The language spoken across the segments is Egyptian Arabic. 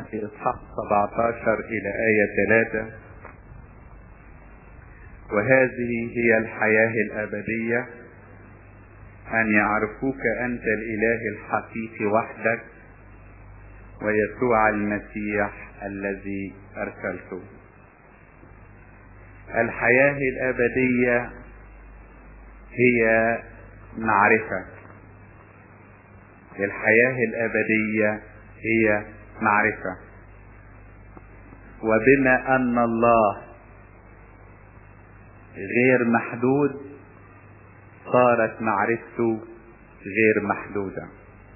في إصحاح 17 إلى آية 3 وهذه هي الحياة الأبدية أن يعرفوك أنت الإله الحقيقي وحدك ويسوع المسيح الذي أرسلته الحياة الأبدية هي معرفة الحياة الأبدية هي معرفة وبما أن الله غير محدود صارت معرفته غير محدودة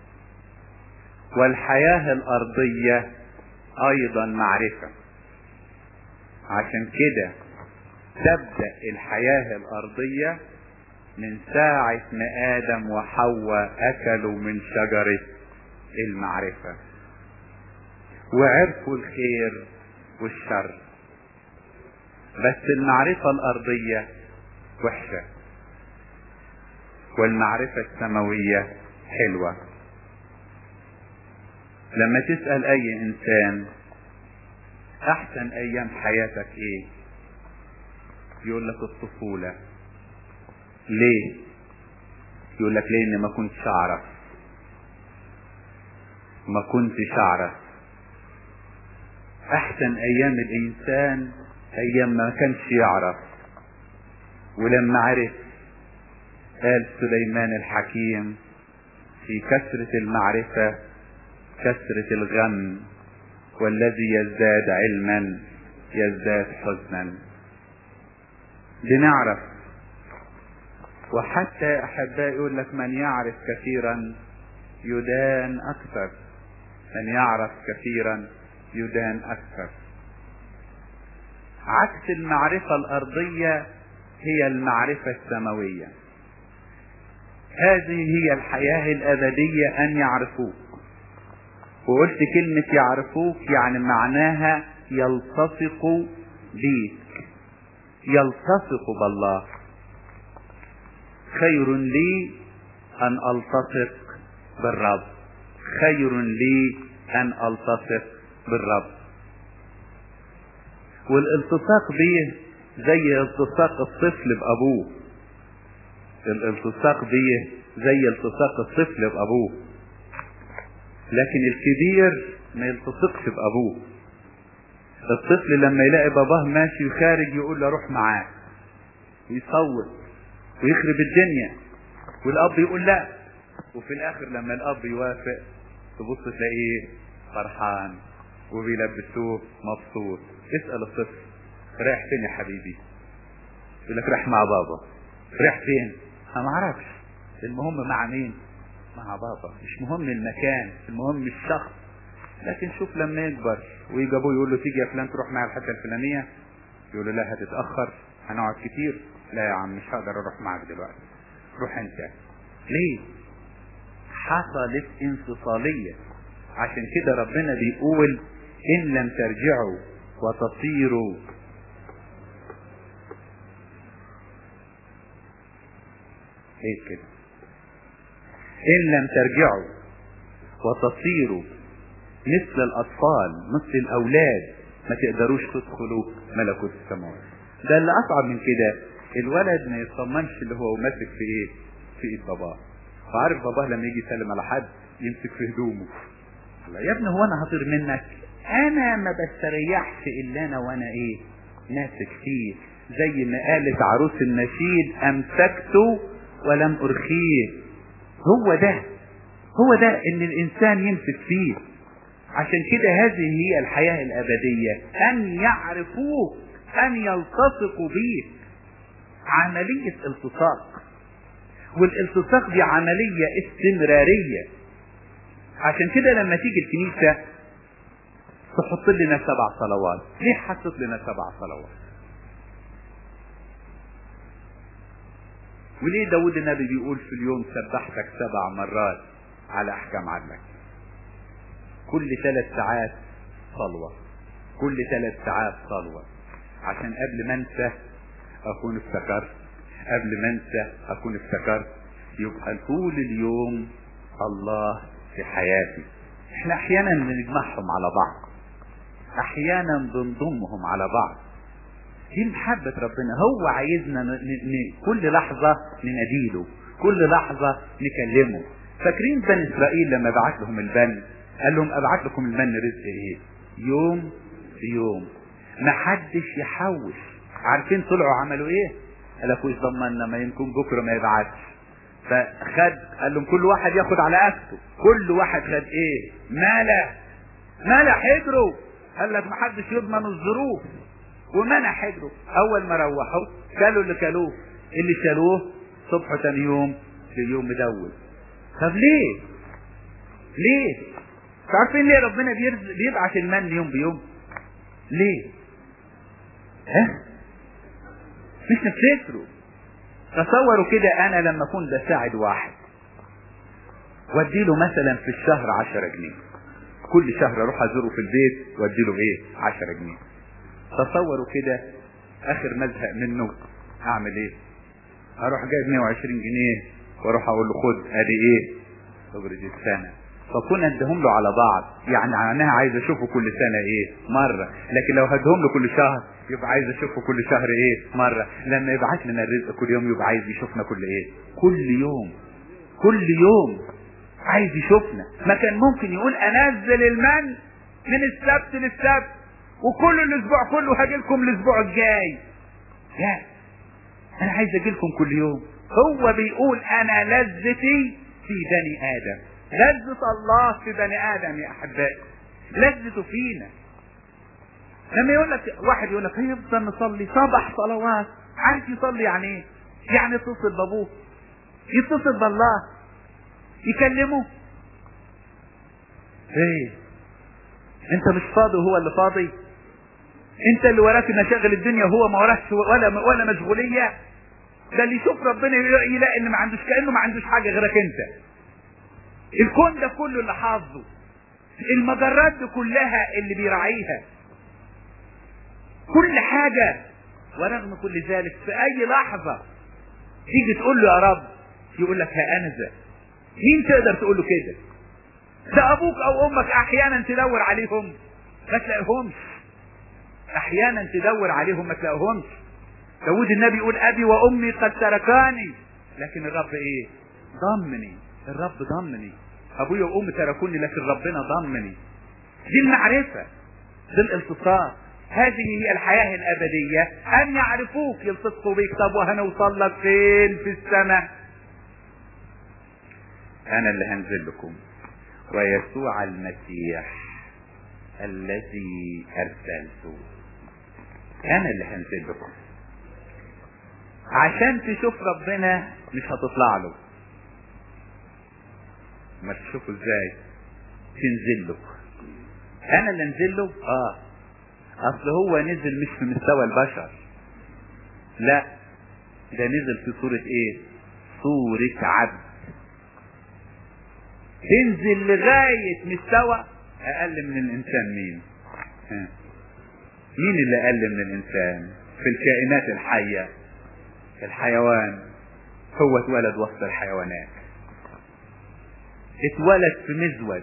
والحياة الأرضية أيضا معرفة عشان كده تبدأ الحياة الأرضية من ساعة ما آدم وحواء أكلوا من شجرة المعرفة وعرفوا الخير والشر بس المعرفة الأرضية وحشة والمعرفة السماوية حلوة لما تسأل أي إنسان أحسن أيام حياتك إيه؟ يقول لك الطفولة ليه؟ يقول لك ليه إني ما كنتش أعرف ما كنتش أعرف أحسن أيام الإنسان أيام ما كانش يعرف ولما عرف قال سليمان الحكيم في كثرة المعرفة كثرة الغم والذي يزداد علما يزداد حزنا بنعرف وحتى أحبائي يقول لك من يعرف كثيرا يدان أكثر من يعرف كثيرا يدان أكثر عكس المعرفة الأرضية هي المعرفة السماوية هذه هي الحياة الأبدية أن يعرفوك وقلت كلمة يعرفوك يعني معناها يلتصقوا بيك يلتصقوا بالله خير لي أن ألتصق بالرب خير لي أن ألتصق بالرب والالتصاق به زي التصاق الطفل بأبوه الالتصاق به زي التصاق الطفل بأبوه لكن الكبير ما يلتصقش بأبوه الطفل لما يلاقي باباه ماشي خارج يقول له روح معاه ويصوت ويخرب الدنيا والأب يقول لا وفي الآخر لما الأب يوافق تبص تلاقيه فرحان وبيلبسوه مبسوط اسأل الطفل رايح فين يا حبيبي يقول لك رايح مع بابا رايح فين انا ما اعرفش المهم مع مين مع بابا مش مهم المكان المهم الشخص لكن شوف لما يكبر ويجي ابوه يقول له تيجي يا فلان تروح معايا الحته الفلانيه يقول له لا هتتاخر هنقعد كتير لا يا عم مش هقدر اروح معاك دلوقتي روح انت ليه حصلت انفصاليه عشان كده ربنا بيقول ان لم ترجعوا وتصيروا ايه كده ان لم ترجعوا وتصيروا مثل الاطفال مثل الاولاد ما تقدروش تدخلوا ملكوت السماوات ده اللي اصعب من كده الولد ما يطمنش اللي هو ماسك في ايه في ايد باباه فعارف باباه لما يجي يسلم على حد يمسك في هدومه الله يا ابني هو انا هطير منك انا ما بستريحش الا انا وانا ايه ماسك فيه زي ما قالت عروس النشيد امسكته ولم ارخيه هو ده هو ده ان الانسان يمسك فيه عشان كده هذه هي الحياة الابدية ان يعرفوك ان يلتصقوا بيك عملية التصاق والالتصاق دي عملية استمرارية عشان كده لما تيجي الكنيسة تحط لنا سبع صلوات ليه حطت لنا سبع صلوات وليه داود النبي بيقول في اليوم سبحتك سبع مرات على احكام عدلك كل ثلاث ساعات صلوة كل ثلاث ساعات صلوة عشان قبل ما انسى اكون افتكرت قبل ما انسى اكون افتكرت يبقى طول اليوم الله في حياتي احنا احيانا بنجمعهم على بعض احيانا بنضمهم على بعض دي محبة ربنا هو عايزنا ن... ن... كل لحظة نناديله كل لحظة نكلمه فاكرين بني اسرائيل لما بعت لهم البن قال لهم ابعت لكم المن رزق ايه يوم في يوم ما حدش يحوش عارفين طلعوا عملوا ايه قال لك وش ضمنا ما يمكن بكره ما يبعتش فخد قال لهم كل واحد ياخد على قفته كل واحد خد ايه ماله ماله حجره قال لك ما حدش يضمن الظروف ومنع حجره اول ما روحوا كلوا اللي كلوه اللي شالوه صبح تاني يوم في يوم مدول طب ليه ليه عارفين ليه ربنا بيبعت المن يوم بيوم ليه ها مش نفتكره تصوروا كده انا لما اكون بساعد واحد واديله مثلا في الشهر عشرة جنيه كل شهر اروح ازوره في البيت واديله ايه عشرة جنيه تصوروا كده اخر مزهق منه اعمل ايه اروح جايب 120 جنيه واروح اقول له خد ادي ايه اجرة السنة فكون ادهم له على بعض يعني معناها عايز اشوفه كل سنة ايه مرة لكن لو هدهم له كل شهر يبقى عايز اشوفه كل شهر ايه مرة لما يبعت لنا الرزق كل يوم يبقى عايز يشوفنا كل ايه كل يوم كل يوم عايز يشوفنا ما كان ممكن يقول انزل المن من السبت للسبت وكل الاسبوع كله هاجي لكم الاسبوع الجاي لا انا عايز اجي لكم كل يوم هو بيقول انا لذتي في بني ادم لذة الله في بني ادم يا احبائي لذته فينا لما يقول لك واحد يقول لك هيفضل نصلي سبع صلوات عارف يصلي يعني ايه؟ يعني يتصل بابوه يتصل بالله يكلمه ايه انت مش فاضي وهو اللي فاضي انت اللي وراك مشاغل الدنيا وهو ما وراكش ولا ولا مشغوليه ده اللي يشوف ربنا يلاقي ان ما عندوش كانه ما عندوش حاجه غيرك انت الكون ده كله اللي حافظه المجرات دي كلها اللي بيراعيها كل حاجه ورغم كل ذلك في اي لحظه تيجي تقول له يا رب يقول لك ها انا ذا مين تقدر تقول له كده ده ابوك او امك احيانا تدور عليهم ما تلاقيهمش احيانا تدور عليهم ما تلاقيهمش داود النبي يقول ابي وامي قد تركاني لكن الرب ايه ضمني الرب ضمني ابويا وامي تركوني لكن ربنا ضمني دي المعرفة دي الالتصاق هذه هي الحياة الأبدية أن يعرفوك يلتصقوا بيك طب وهنوصل لك فين في السماء أنا اللي هنزل لكم ويسوع المسيح الذي أرسلته أنا اللي هنزل لكم عشان تشوف ربنا مش هتطلع له ما تشوفه ازاي تنزل له انا اللي انزل له اه اصل هو نزل مش في مستوى البشر لا ده نزل في صورة ايه صورة عبد تنزل لغاية مستوى اقل من الانسان مين ها. مين اللي اقل من الانسان في الكائنات الحية الحيوان هو اتولد وسط الحيوانات اتولد في مزود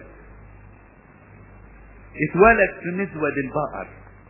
اتولد في مزود البقر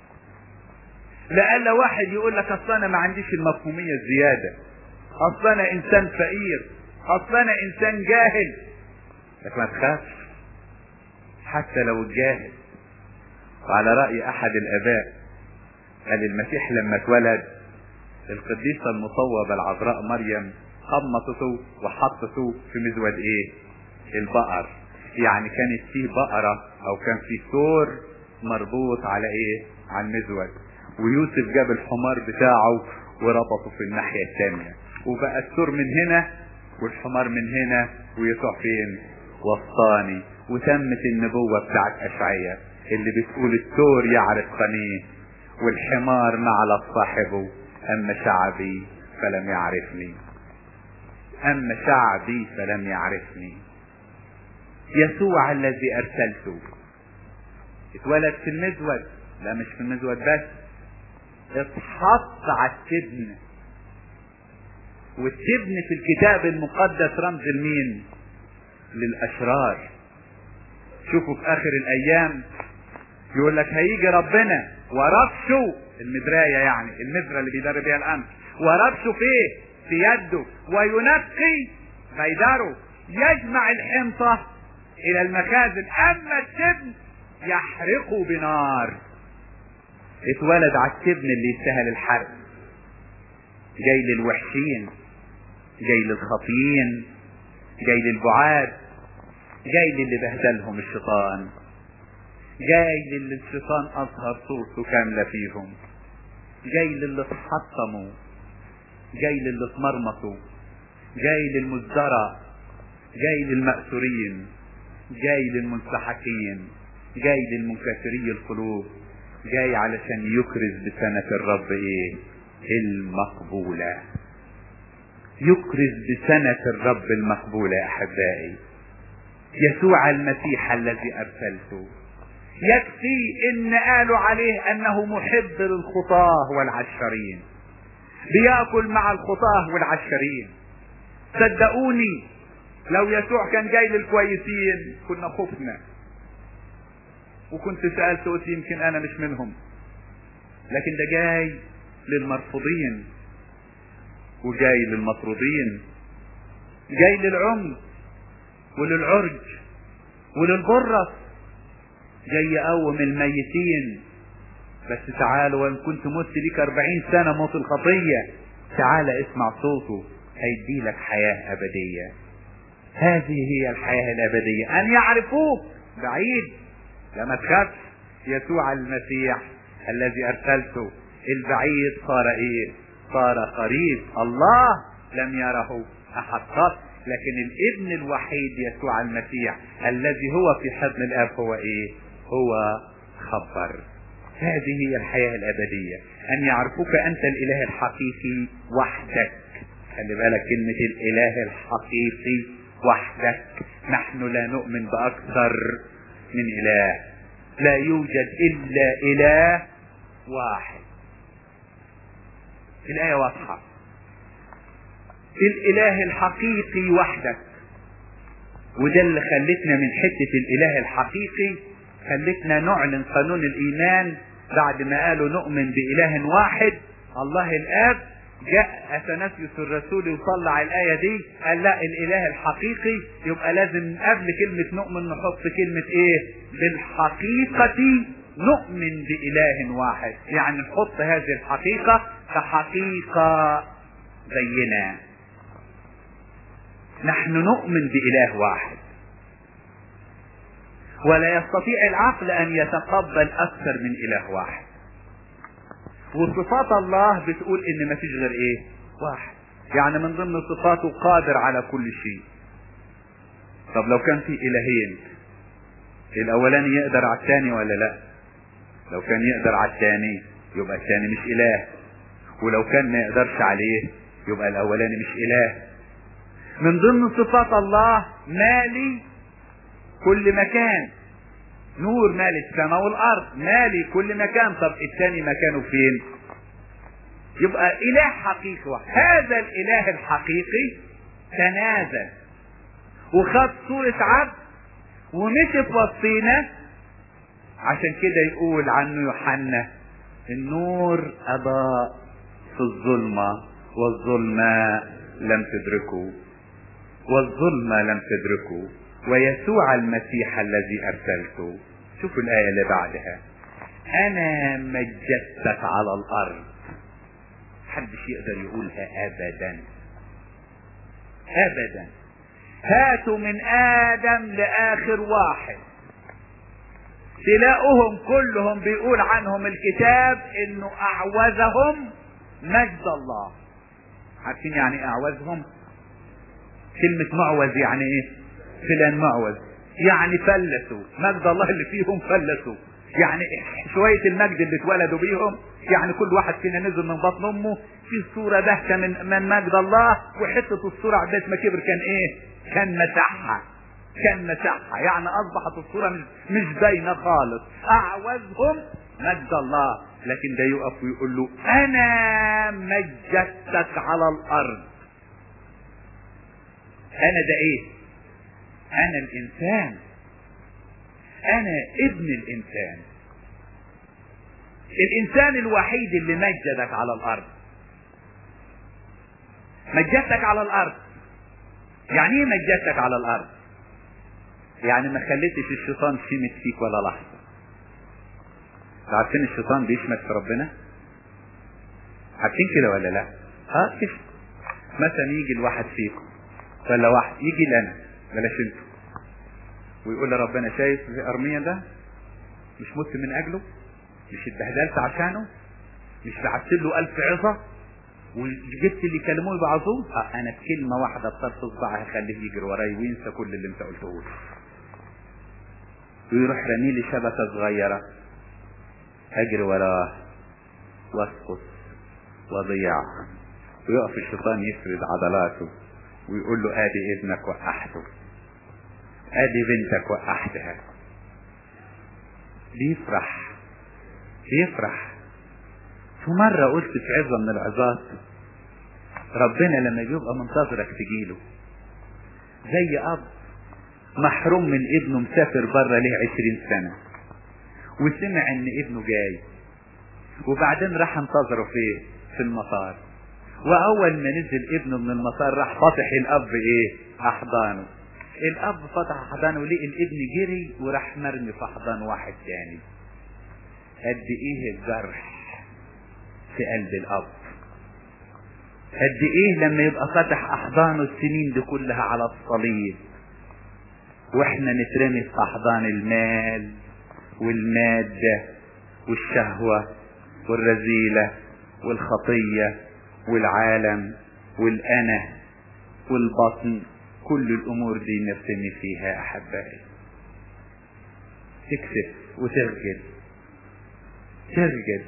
لألا واحد يقول لك اصل انا ما عنديش المفهومية الزيادة اصل انا انسان فقير اصل انا انسان جاهل لك ما تخافش حتى لو الجاهل وعلى رأي احد الاباء قال المسيح لما اتولد القديسة المصوبة العذراء مريم قمطته وحطته في مزود ايه البقر يعني كانت فيه بقرة او كان فيه ثور مربوط على ايه على المزود ويوسف جاب الحمار بتاعه وربطه في الناحية الثانية وبقى الثور من هنا والحمار من هنا ويسوع فين وسطاني وتمت النبوة بتاعت اشعية اللي بتقول الثور يعرف قنيه والحمار نعلى صاحبه اما شعبي فلم يعرفني اما شعبي فلم يعرفني يسوع الذي ارسلته اتولد في المزود لا مش في المزود بس اتحط على التبن والتبن في الكتاب المقدس رمز يقول لك هيجي ربنا وربشه المدراية يعني المزرة اللي بيدرب بيها الأمن وربشه فيه في يده وينقي غيدره يجمع الحنطة إلى المخازن أما التبن يحرقه بنار اتولد على التبن اللي يستاهل الحرق جاي للوحشين جاي للخطيين جاي للبعاد جاي للي بهدلهم الشيطان جاي للي الشيطان اظهر صورته كامله فيهم جاي للي اتحطموا جاي للي اتمرمطوا جاي للمزدرى جاي للمأسورين جاي للمنسحقين جاي للمنكسري القلوب جاي علشان يكرز بسنة الرب ايه المقبولة يكرز بسنة الرب المقبولة يا احبائي يسوع المسيح الذي ارسلته يكفي ان قالوا عليه انه محب للخطاه والعشرين بياكل مع الخطاه والعشرين صدقوني لو يسوع كان جاي للكويسين كنا خفنا وكنت سألت قلت يمكن انا مش منهم لكن ده جاي للمرفوضين وجاي للمطرودين جاي للعمي وللعرج وللبرص جاي يقوم الميتين بس تعالوا وان كنت مت ليك اربعين سنة موت الخطية تعال اسمع صوته هيدي لك حياة ابدية هذه هي الحياة الابدية ان يعرفوك بعيد لما تخافش يسوع المسيح الذي ارسلته البعيد صار ايه صار قريب الله لم يره احد قط لكن الابن الوحيد يسوع المسيح الذي هو في حضن الاب هو ايه هو خبر هذه هي الحياة الابدية ان يعرفوك انت الاله الحقيقي وحدك خلي بالك كلمة الاله الحقيقي وحدك نحن لا نؤمن باكثر من اله لا يوجد الا اله واحد الايه واضحه الاله الحقيقي وحدك وده اللي خلتنا من حته الاله الحقيقي خلتنا نعلن قانون الايمان بعد ما قالوا نؤمن باله واحد الله الاب جاء اثناسيوس الرسول وطلع الايه دي قال لا الاله الحقيقي يبقى لازم قبل كلمه نؤمن نحط كلمه ايه بالحقيقه نؤمن بإله واحد يعني نحط هذه الحقيقة كحقيقة زينا نحن نؤمن بإله واحد ولا يستطيع العقل أن يتقبل أكثر من إله واحد وصفات الله بتقول إن مفيش غير إيه واحد يعني من ضمن صفاته قادر على كل شيء طب لو كان في إلهين الأولاني يقدر على الثاني ولا لأ لو كان يقدر على الثاني يبقى الثاني مش اله ولو كان ما يقدرش عليه يبقى الاولاني مش اله من ضمن صفات الله مالي كل مكان نور مالي السماء والارض مالي كل مكان طب الثاني مكانه فين يبقى اله حقيقي واحد هذا الاله الحقيقي تنازل وخد صورة عبد ومشي في وسطينا عشان كده يقول عنه يوحنا النور أضاء في الظلمة والظلمة لم تدركوا والظلمة لم تدركوا ويسوع المسيح الذي أرسلته شوفوا الآية اللي بعدها أنا مجدتك على الأرض محدش يقدر يقولها أبدا أبدا هاتوا من آدم لآخر واحد تلاقوهم كلهم بيقول عنهم الكتاب انه اعوزهم مجد الله عارفين يعني اعوزهم كلمة معوز يعني ايه فلان معوز يعني فلسوا مجد الله اللي فيهم فلسوا يعني شوية المجد اللي اتولدوا بيهم يعني كل واحد فينا نزل من بطن امه في صورة بهتة من من مجد الله وحتة الصورة عباس ما كبر كان ايه كان مسحها كان مسحها يعني اصبحت الصورة مش, مش باينة خالص اعوزهم مجد الله لكن ده يقف ويقول له انا مجدتك على الارض انا ده ايه انا الانسان انا ابن الانسان الانسان الوحيد اللي مجدك على الارض مجدتك على الارض يعني ايه مجدتك على الارض يعني ما خليتش الشيطان شمت فيك ولا لحظة عارفين الشيطان بيشمت في ربنا عارفين كده ولا لا ها كيف مثلا يجي الواحد فيكم ولا واحد يجي لنا بلاش انتوا ويقول لربنا شايف ارميا ده مش مت من اجله مش اتبهدلت عشانه مش بعت له الف عظة وجبت اللي يكلموه يبعظوه آه انا بكلمة واحدة بطرف صباعي هخليه يجري وراي وينسى كل اللي انت قلته له ويروح رمي لي شبكة صغيرة اجري وراه واسقط وضيع ويقف الشيطان يفرد عضلاته ويقول له ادي ابنك وقحته ادي بنتك وقحتها بيفرح بيفرح في مرة قلت في عظة من العظات ربنا لما بيبقى منتظرك تجيله زي اب محروم من ابنه مسافر بره ليه عشرين سنة وسمع ان ابنه جاي وبعدين راح انتظره في في المطار واول ما نزل ابنه من المطار راح فتح الاب ايه احضانه الاب فتح احضانه ولقي الابن جري وراح مرمي في احضان واحد تاني قد ايه الجرح في قلب الاب قد ايه لما يبقى فتح احضانه السنين دي كلها على الصليب واحنا نترمي في احضان المال والمادة والشهوة والرذيلة والخطية والعالم والأنا والبطن كل الأمور دي نرتمي فيها أحبائي تكسب وترجل ترجل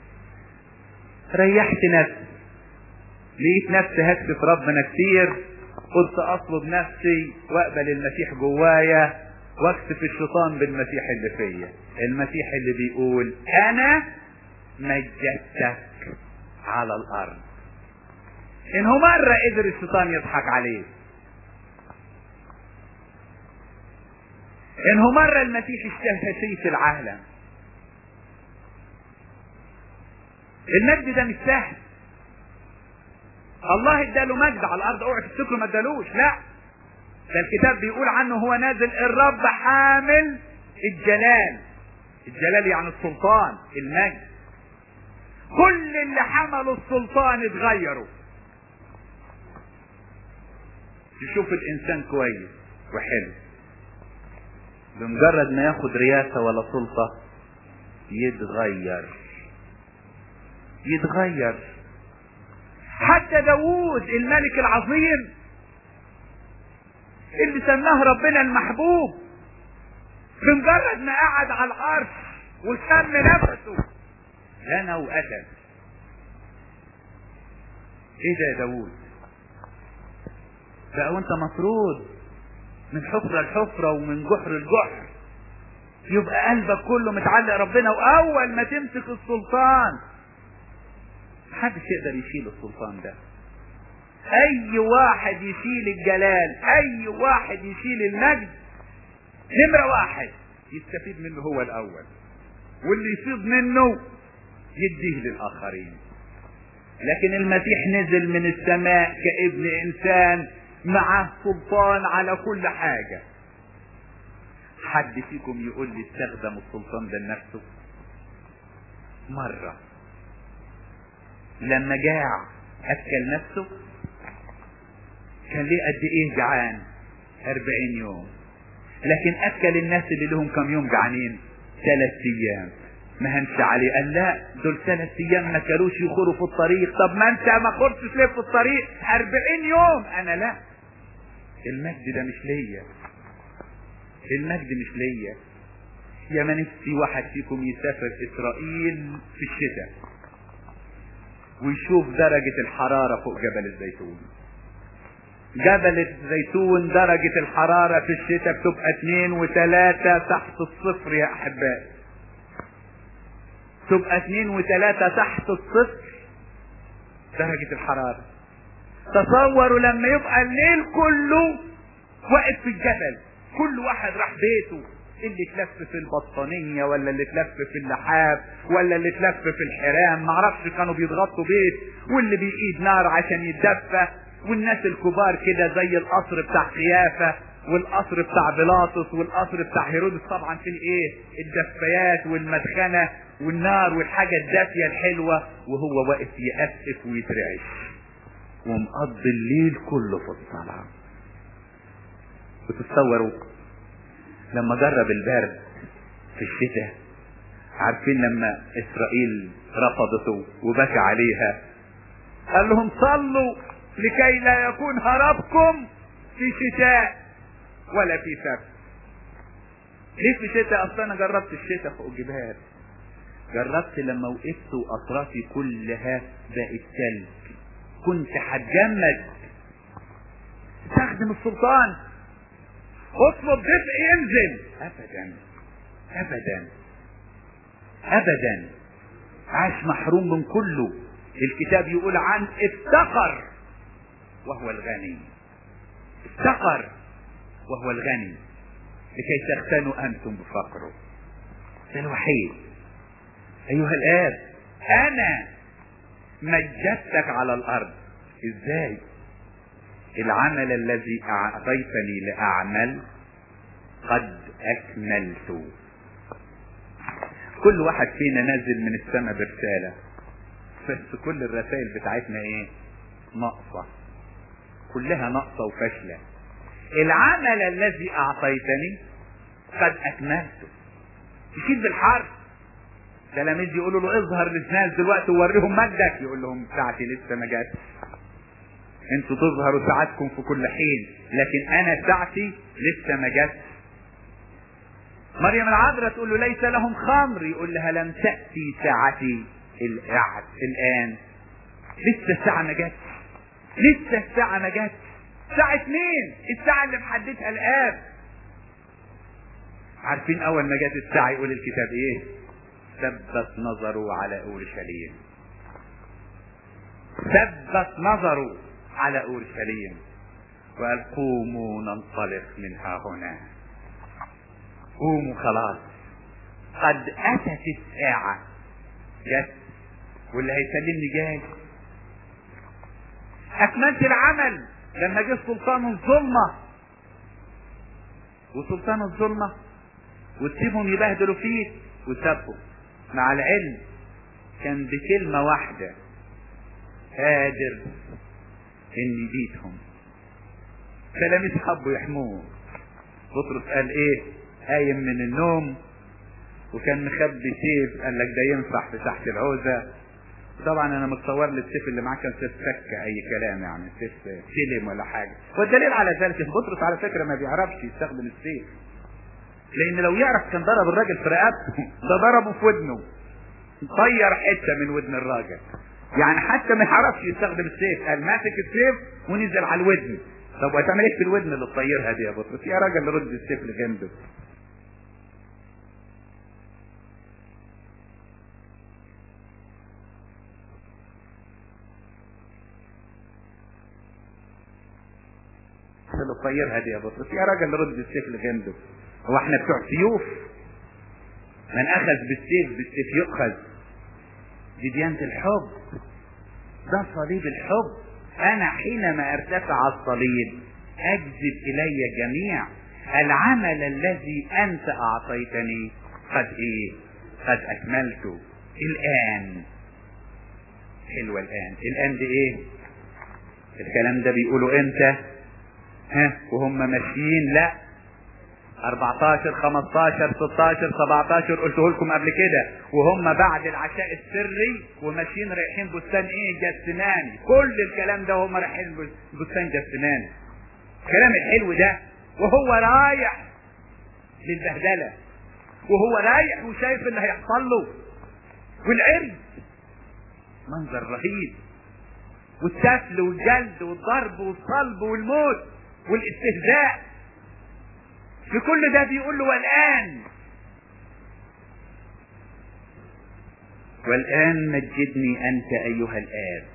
ريحت نفسي لقيت نفسي هكسف ربنا كتير قلت اطلب نفسي واقبل المسيح جوايا واكسف الشيطان بالمسيح اللي فيا المسيح اللي بيقول انا مجدتك على الارض انه مرة قدر الشيطان يضحك عليه انه مرة المسيح اشتهى شيء في العالم المجد ده مش سهل الله اداله مجد على الارض اوعى تفتكروا ما ادالوش لا ده الكتاب بيقول عنه هو نازل الرب حامل الجلال الجلال يعني السلطان المجد كل اللي حملوا السلطان اتغيروا تشوف الانسان كويس وحلو بمجرد ما ياخد رياسة ولا سلطة يتغير يتغير حتى داوود الملك العظيم اللي سماه ربنا المحبوب بمجرد ما قعد على العرش وسم نفسه زنى وقتل ايه ده يا داوود بقى وانت مطرود من حفرة لحفرة ومن جحر لجحر يبقى قلبك كله متعلق ربنا واول ما تمسك السلطان محدش يقدر يشيل السلطان ده اي واحد يشيل الجلال اي واحد يشيل المجد نمرة واحد يستفيد منه هو الاول واللي يفيض منه يديه للاخرين لكن المسيح نزل من السماء كابن انسان معه سلطان على كل حاجة حد فيكم يقول لي استخدم السلطان ده لنفسه مرة لما جاع اكل نفسه كان ليه قد ايه جعان اربعين يوم لكن اكل الناس اللي لهم كم يوم جعانين ثلاث ايام ما هنش عليه قال لا دول ثلاث ايام ما كانوش يخوروا في الطريق طب ما انت ما خرتش ليه في الطريق اربعين يوم انا لا المجد ده مش ليا المجد مش ليا يا ما نفسي واحد فيكم يسافر اسرائيل في الشتاء ويشوف درجة الحرارة فوق جبل الزيتون جبل الزيتون درجة الحرارة في الشتاء بتبقى اتنين وتلاتة تحت الصفر يا احبائي تبقى اتنين وتلاتة تحت الصفر درجة الحرارة تصوروا لما يبقى الليل كله واقف في الجبل كل واحد راح بيته اللي تلف في البطانية ولا اللي تلف في اللحاف ولا اللي تلف في الحرام معرفش كانوا بيضغطوا بيت واللي بيقيد نار عشان يتدفى والناس الكبار كده زي القصر بتاع قيافة والقصر بتاع بيلاطس والقصر بتاع هيرودس طبعا في الايه الدفايات والمدخنة والنار والحاجة الدافية الحلوة وهو واقف يأسف ويترعش ومقضي الليل كله في الصلاة وتتصوروا لما جرب البرد في الشتاء عارفين لما اسرائيل رفضته وبكى عليها قال لهم صلوا لكي لا يكون هربكم في شتاء ولا في سبت ليه في شتاء اصل انا جربت الشتاء فوق الجبال جربت لما وقفت واطرافي كلها بقت ثلج كنت هتجمد استخدم السلطان اطلب دفء ينزل ابدا ابدا ابدا عاش محروم من كله الكتاب يقول عن افتقر وهو الغني افتقر وهو الغني لكي تغتنوا انتم بفقره ده الوحيد ايها الاب انا مجدتك على الارض ازاي العمل الذي اعطيتني لاعمل قد اكملت كل واحد فينا نازل من السماء برساله بس كل الرسائل بتاعتنا ايه ناقصه كلها ناقصه وفاشله العمل الذي اعطيتني قد اكملته يشيل بالحرف تلاميذ يقولوا له اظهر للناس دلوقتي ووريهم مجدك يقول لهم ساعتي لسه ما جاتش انتوا تظهروا ساعتكم في كل حين لكن انا ساعتي لسه ما جاتش مريم العذراء تقول له ليس لهم خمر يقول لها لم تأتي ساعتي الآن لسه الساعة ما جاتش لسه الساعة ما جاتش ساعة مين؟ الساعة اللي محددها الآب عارفين أول ما جت الساعة يقول الكتاب إيه؟ ثبت نظره على أورشليم ثبت نظره على أورشليم وقال قوموا ننطلق منها هنا قوموا خلاص قد أتت الساعة جت واللي هيسلمني جاي أكملت العمل لما جه سلطان الظلمة وسلطان الظلمة وتسيبهم يبهدلوا فيه وسابهم مع العلم كان بكلمة واحدة قادر ان يبيتهم تلاميذ حبوا يحموه بطرس قال ايه قايم من النوم وكان مخبي سيف قال لك ده ينفع في تحت العوزة طبعا انا متصور لي السيف اللي معاه كان سيف سكة اي كلام يعني سيف سلم ولا حاجة والدليل على ذلك ان بطرس على فكرة ما بيعرفش يستخدم السيف لان لو يعرف كان ضرب الراجل في رقبته ده ضربه في ودنه طير حته من ودن الراجل يعني حتى ما يعرفش يستخدم السيف قال ماسك السيف ونزل على الودن طب وهتعمل ايه في الودن اللي تطيرها دي يا بطرس يا راجل رد السيف لجنبك اللي تطيرها دي يا بطرس يا راجل رد السيف لجنبك هو احنا بتوع سيوف من اخذ بالسيف بالسيف يؤخذ دي ديانة الحب ده صليب الحب انا حينما ارتفع الصليب اجذب الي جميع العمل الذي انت اعطيتني قد ايه قد اكملته الان حلوة الان الان دي ايه الكلام ده بيقولوا امتى ها وهم ماشيين لا 14 15 16 17 قلته لكم قبل كده وهم بعد العشاء السري وماشيين رايحين بستان ايه جسماني كل الكلام ده وهم رايحين بستان جسماني الكلام الحلو ده وهو رايح للبهدلة وهو رايح وشايف اللي هيحصل له والعري منظر رهيب والسفل والجلد والضرب والصلب والموت والاستهزاء في كل ده بيقول له والآن والآن مجدني أنت أيها الآب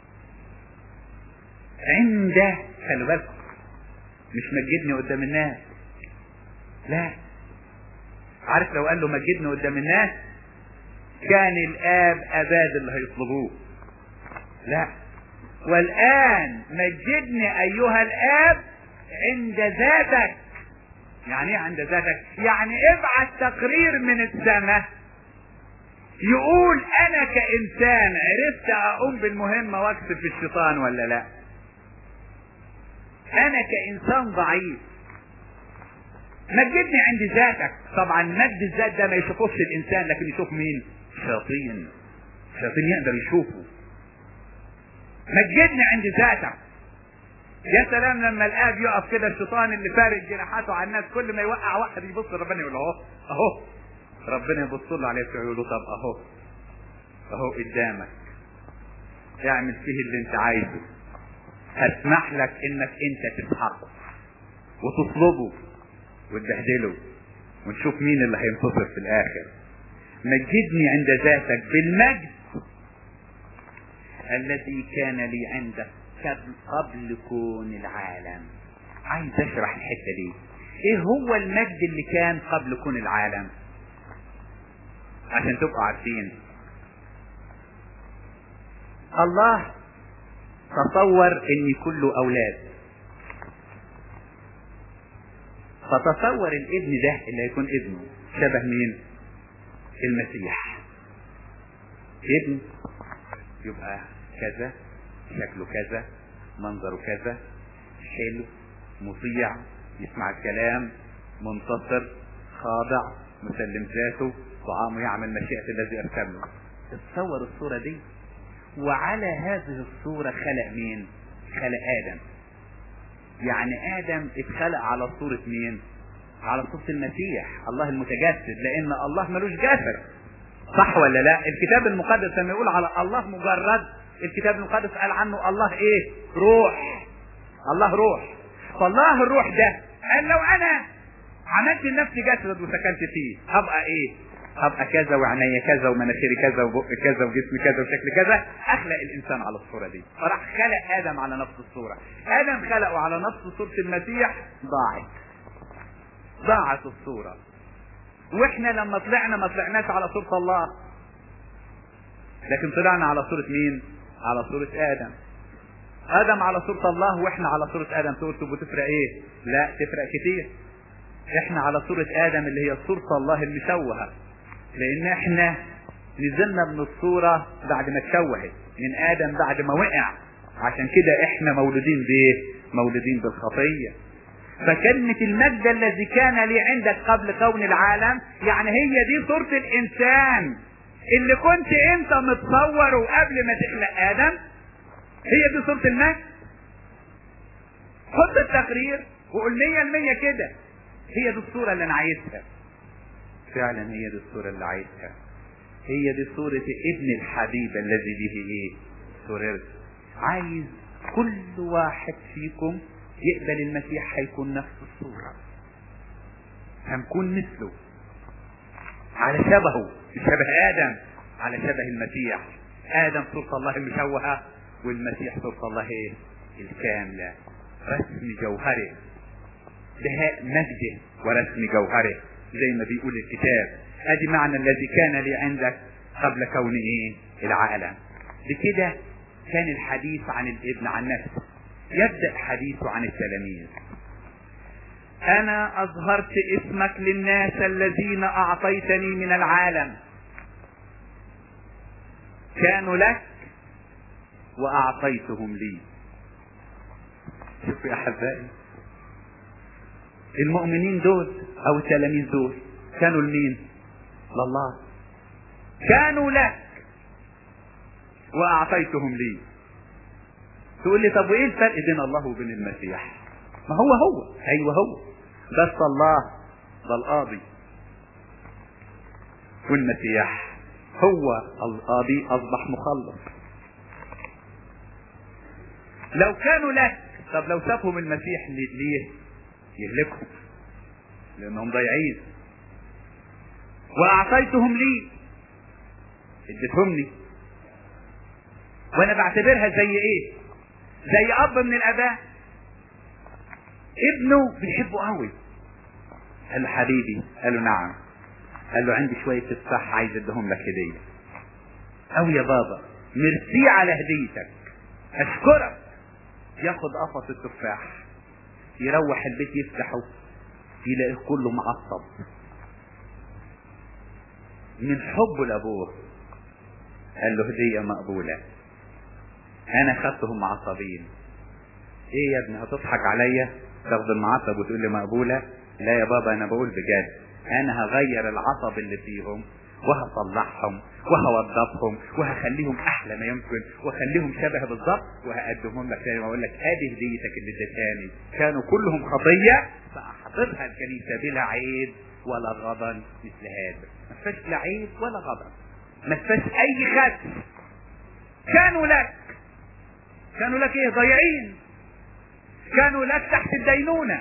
عند خلي بالكم مش مجدني قدام الناس لا عارف لو قال له مجدني قدام الناس كان الاب اباد اللي هيطلبوه لا والان مجدني ايها الاب عند ذاتك يعني ايه عند ذاتك يعني ابعت تقرير من السماء يقول انا كانسان عرفت اقوم بالمهمة واكسب في الشيطان ولا لا انا كانسان ضعيف مجدني عند ذاتك طبعا مجد الذات ده ما يشوفوش الانسان لكن يشوف مين شياطين شياطين يقدر يشوفه مجدني عند ذاتك يا سلام لما الاب يقف كده الشيطان اللي فارق جناحاته على الناس كل ما يوقع واحد يبص ربنا يقول اهو اهو ربنا يبص له عليه ويقول له طب اهو اهو قدامك اعمل فيه اللي انت عايزه هسمح لك انك انت تسحقه وتطلبه وتبهدله ونشوف مين اللي هينتصر في الاخر مجدني عند ذاتك بالمجد الذي كان لي عندك قبل كون العالم عايز اشرح الحته دي ايه هو المجد اللي كان قبل كون العالم عشان تبقوا عارفين الله تصور ان يكون له اولاد فتصور الابن ده اللي هيكون ابنه شبه مين المسيح ابن يبقى كذا شكله كذا منظره كذا حلو مطيع يسمع الكلام منتصر خاضع مسلم ذاته طعامه يعمل مشيئة الذي أرسل له تصور الصورة دي وعلى هذه الصورة خلق مين خلق آدم يعني آدم اتخلق على صورة مين على صورة المسيح الله المتجسد لأن الله ملوش جسد صح ولا لا الكتاب المقدس لما يقول على الله مجرد الكتاب المقدس قال عنه الله ايه روح الله روح فالله الروح ده قال لو انا عملت لنفسي جسد وسكنت فيه هبقى ايه هبقى كذا وعينيا كذا ومناخيري كذا وبق كذا وجسمي كذا وشكل كذا اخلق الانسان على الصوره دي فراح خلق ادم على نفس الصوره ادم خلقه على نفس صوره المسيح ضاعت ضاعت الصوره واحنا لما طلعنا ما طلعناش على صوره الله لكن طلعنا على صوره مين على صورة آدم آدم على صورة الله وإحنا على صورة آدم تقول طب وتفرق إيه؟ لا تفرق كتير إحنا على صورة آدم اللي هي صورة الله المشوهة لأن إحنا نزلنا من الصورة بعد ما اتشوهت من آدم بعد ما وقع عشان كده إحنا مولودين بإيه؟ مولودين بالخطية فكلمة المجد الذي كان لي عندك قبل كون العالم يعني هي دي صورة الإنسان اللي كنت انت متصوره قبل ما تخلق ادم هي دي صورة المجد خد التقرير وقول مية المية كده هي دي الصورة اللي انا عايزها فعلا هي دي الصورة اللي عايزها هي دي صورة ابن الحبيب الذي به ايه سررت عايز كل واحد فيكم يقبل المسيح هيكون نفس الصورة هنكون مثله على شبهه شبه ادم على شبه المسيح ادم صورة الله المشوهة والمسيح صورة الله ايه الكاملة رسم جوهره بهاء مجده ورسم جوهره زي ما بيقول الكتاب ادي معنى الذي كان لي عندك قبل كون ايه العالم بكده كان الحديث عن الابن عن نفسه يبدأ حديثه عن التلاميذ انا اظهرت اسمك للناس الذين اعطيتني من العالم كانوا لك واعطيتهم لي شوفوا يا احبائي المؤمنين دول او التلاميذ دول كانوا لمين لله كانوا لك واعطيتهم لي تقول لي طب وايه الفرق بين الله وبين المسيح ما هو هو ايوه هو بس الله ده القاضي والمسيح هو القاضي اصبح مخلص لو كانوا لك طب لو سابهم المسيح ليه يهلكهم لانهم ضايعين واعطيتهم لي اديتهم لي وانا بعتبرها زي ايه زي اب من الاباء ابنه بيحبه قوي قال له حبيبي قال له نعم قال له عندي شوية تفاح عايز ادهم لك هدية او يا بابا ميرسي على هديتك اشكرك ياخد قفص التفاح يروح البيت يفتحه يلاقيه كله معصب من حبه لابوه قال له هدية مقبولة انا خدتهم معصبين ايه يا ابني هتضحك عليا تاخد المعصب وتقول لي مقبولة لا يا بابا انا بقول بجد انا هغير العصب اللي فيهم وهصلحهم وهوظفهم وهخليهم احلى ما يمكن واخليهم شبه بالظبط وهقدمهم لك تاني واقول لك ادي هديتك اللي اديتهاني كانوا كلهم خطيه فاحضرها الكنيسه بلا عيب ولا غضن مثل هذا ما فيهاش لا عيب ولا غضن ما فيهاش اي خدش كانوا لك كانوا لك ايه ضايعين كانوا لك تحت الدينونه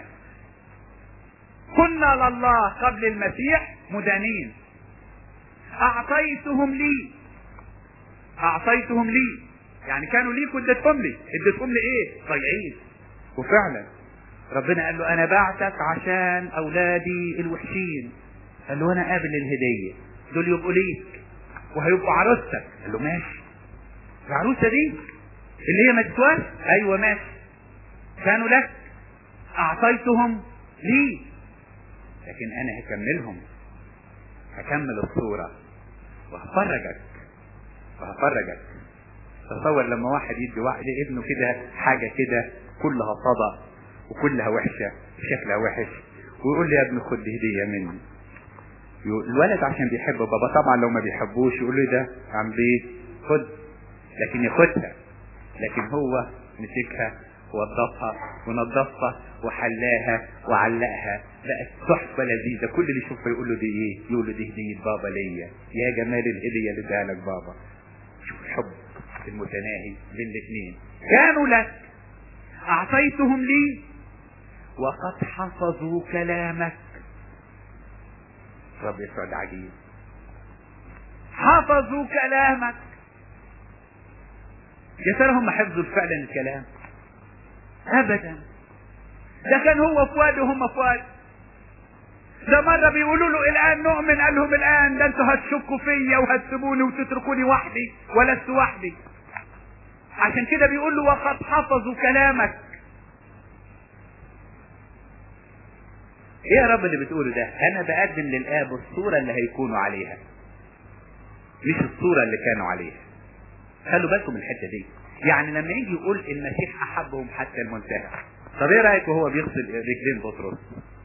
كنا لله قبل المسيح مدانين اعطيتهم لي اعطيتهم لي يعني كانوا ليك واديتهم لي اديتهم لي ايه ضايعين وفعلا ربنا قال له انا بعتك عشان اولادي الوحشين قال له انا قابل الهديه دول يبقوا ليك وهيبقوا عروستك قال له ماشي العروسه دي اللي هي ما تسواش ايوه ماشي كانوا لك اعطيتهم لي لكن انا هكملهم هكمل الصورة وهفرجك وهفرجك تصور لما واحد يدي واحد ابنه كده حاجة كده كلها صدى وكلها وحشة شكلها وحش ويقول لي يا ابني خد هدية مني الولد عشان بيحب بابا طبعا لو ما بيحبوش يقول له ده عم بيه خد لكن ياخدها لكن هو مسكها ووظفها ونظفها وحلاها وعلقها بقت تحفه لذيذه كل اللي يشوفها يقول له دي ايه؟ يقول له دي هديه بابا ليا يا جمال الهديه اللي اداها لك بابا شوف الحب المتناهي بين الاثنين كانوا لك اعطيتهم لي وقد حفظوا كلامك رب يسوع ده عجيب حفظوا كلامك يا ترى هم حفظوا فعلا الكلام ابدا ده كان هو في وادي وهم في وادي ده مرة بيقولوا له الآن نؤمن قال لهم الآن ده انتوا هتشكوا فيا وهتسيبوني وتتركوني وحدي ولست وحدي عشان كده بيقول له وقد حفظوا كلامك ايه يا رب اللي بتقوله ده انا بقدم للاب الصورة اللي هيكونوا عليها مش الصورة اللي كانوا عليها خلوا بالكم من الحتة دي يعني لما يجي يقول المسيح احبهم حتى المنتهى طب ايه رايك وهو بيغسل رجلين بطرس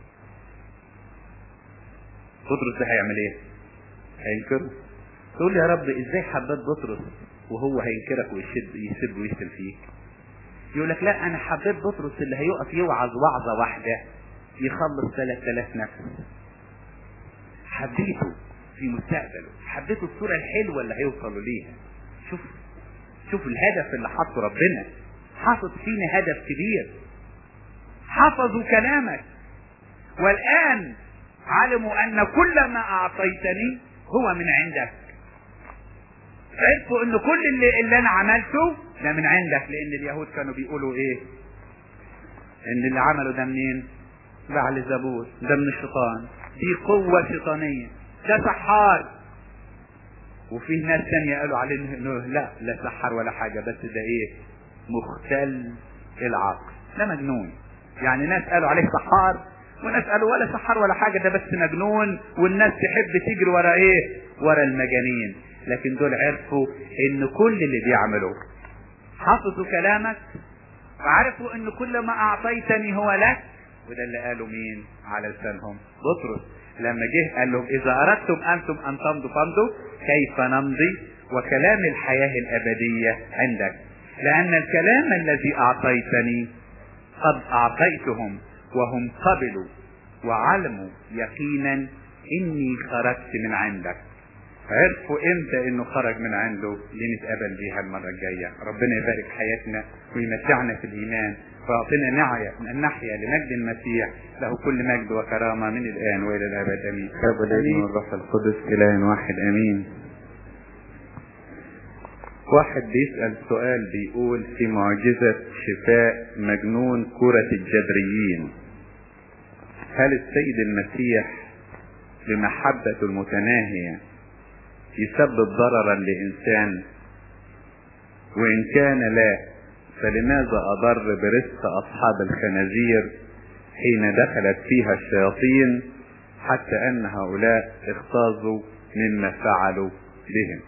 بطرس ده هيعمل ايه هينكره تقول يا رب ازاي حبيت بطرس وهو هينكرك ويشد يسب ويشتم فيك يقول لك لا انا حبيت بطرس اللي هيقف يوعظ وعظه واحده يخلص 3000 نفس حبيته في مستقبله حبيته الصوره الحلوه اللي هيوصلوا ليها شوف شوف الهدف اللي حطه ربنا حاطط فينا هدف كبير حفظوا كلامك والآن علموا أن كل ما أعطيتني هو من عندك عرفوا أن كل اللي, اللي أنا عملته ده من عندك لأن اليهود كانوا بيقولوا إيه أن اللي عمله ده منين بعل زبور ده من الشيطان دي قوة شيطانية ده سحار وفي ناس تانية قالوا عليه انه لا لا سحر ولا حاجة بس ده ايه مختل العقل ده مجنون يعني ناس قالوا عليه سحار وناس قالوا ولا سحر ولا حاجة ده بس مجنون والناس تحب تجري ورا ايه ورا المجانين لكن دول عرفوا ان كل اللي بيعملوا حفظوا كلامك وعرفوا ان كل ما اعطيتني هو لك وده اللي قالوا مين على لسانهم بطرس لما جه قال لهم اذا اردتم انتم ان تمضوا فامضوا كيف نمضي وكلام الحياة الابدية عندك لان الكلام الذي اعطيتني قد اعطيتهم وهم قبلوا وعلموا يقينا اني خرجت من عندك عرفوا امتى انه خرج من عنده لنتقابل بيها المرة الجاية ربنا يبارك حياتنا ويمتعنا في الايمان ويعطينا نعية ان نحيا لمجد المسيح له كل مجد وكرامة من الان والى الابد امين الاب والابن والروح القدس اله واحد امين واحد بيسأل سؤال بيقول في معجزة شفاء مجنون كرة الجدريين هل السيد المسيح بمحبة المتناهية يسبب ضررا لإنسان وإن كان لا فلماذا أضر برزق أصحاب الخنازير حين دخلت فيها الشياطين حتى أن هؤلاء اغتاظوا مما فعلوا بهم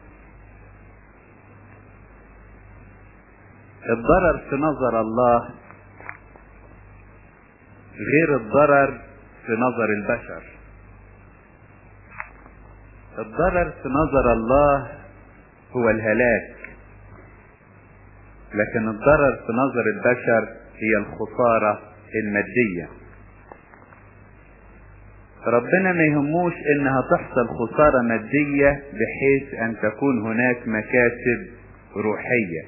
الضرر في نظر الله غير الضرر في نظر البشر الضرر في نظر الله هو الهلاك لكن الضرر في نظر البشر هي الخسارة المادية ربنا ما يهموش انها تحصل خسارة مادية بحيث ان تكون هناك مكاسب روحية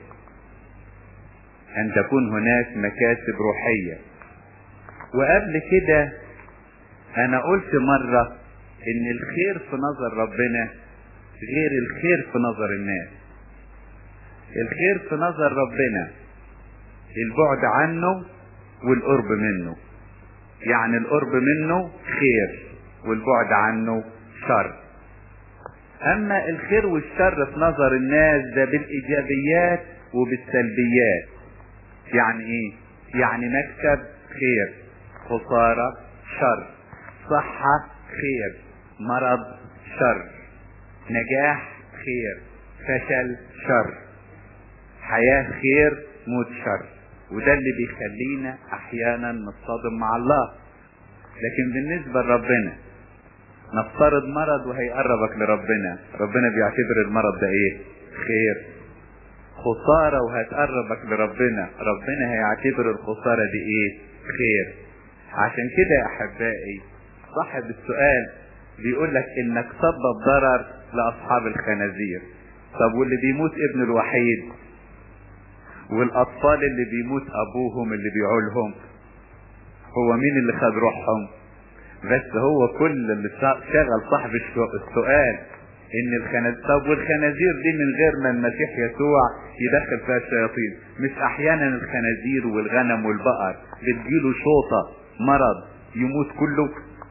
ان تكون هناك مكاسب روحية وقبل كده انا قلت مرة ان الخير في نظر ربنا غير الخير في نظر الناس الخير في نظر ربنا البعد عنه والقرب منه يعني القرب منه خير والبعد عنه شر اما الخير والشر في نظر الناس ده بالايجابيات وبالسلبيات يعني ايه يعني مكسب خير خسارة شر صحة خير مرض شر نجاح خير فشل شر حياة خير موت شر وده اللي بيخلينا احيانا نصطدم مع الله لكن بالنسبة لربنا نفترض مرض وهيقربك لربنا ربنا بيعتبر المرض ده ايه خير خسارة وهتقربك لربنا ربنا هيعتبر الخسارة دي ايه خير عشان كده يا احبائي صاحب السؤال بيقول لك انك سبب ضرر لاصحاب الخنازير طب واللي بيموت ابن الوحيد والاطفال اللي بيموت ابوهم اللي بيعولهم هو مين اللي خد روحهم بس هو كل اللي شغل صاحب السؤال ان الخنازير طب والخنازير دي من غير ما المسيح يسوع يدخل فيها الشياطين مش احيانا الخنازير والغنم والبقر بتجيله شوطة مرض يموت كله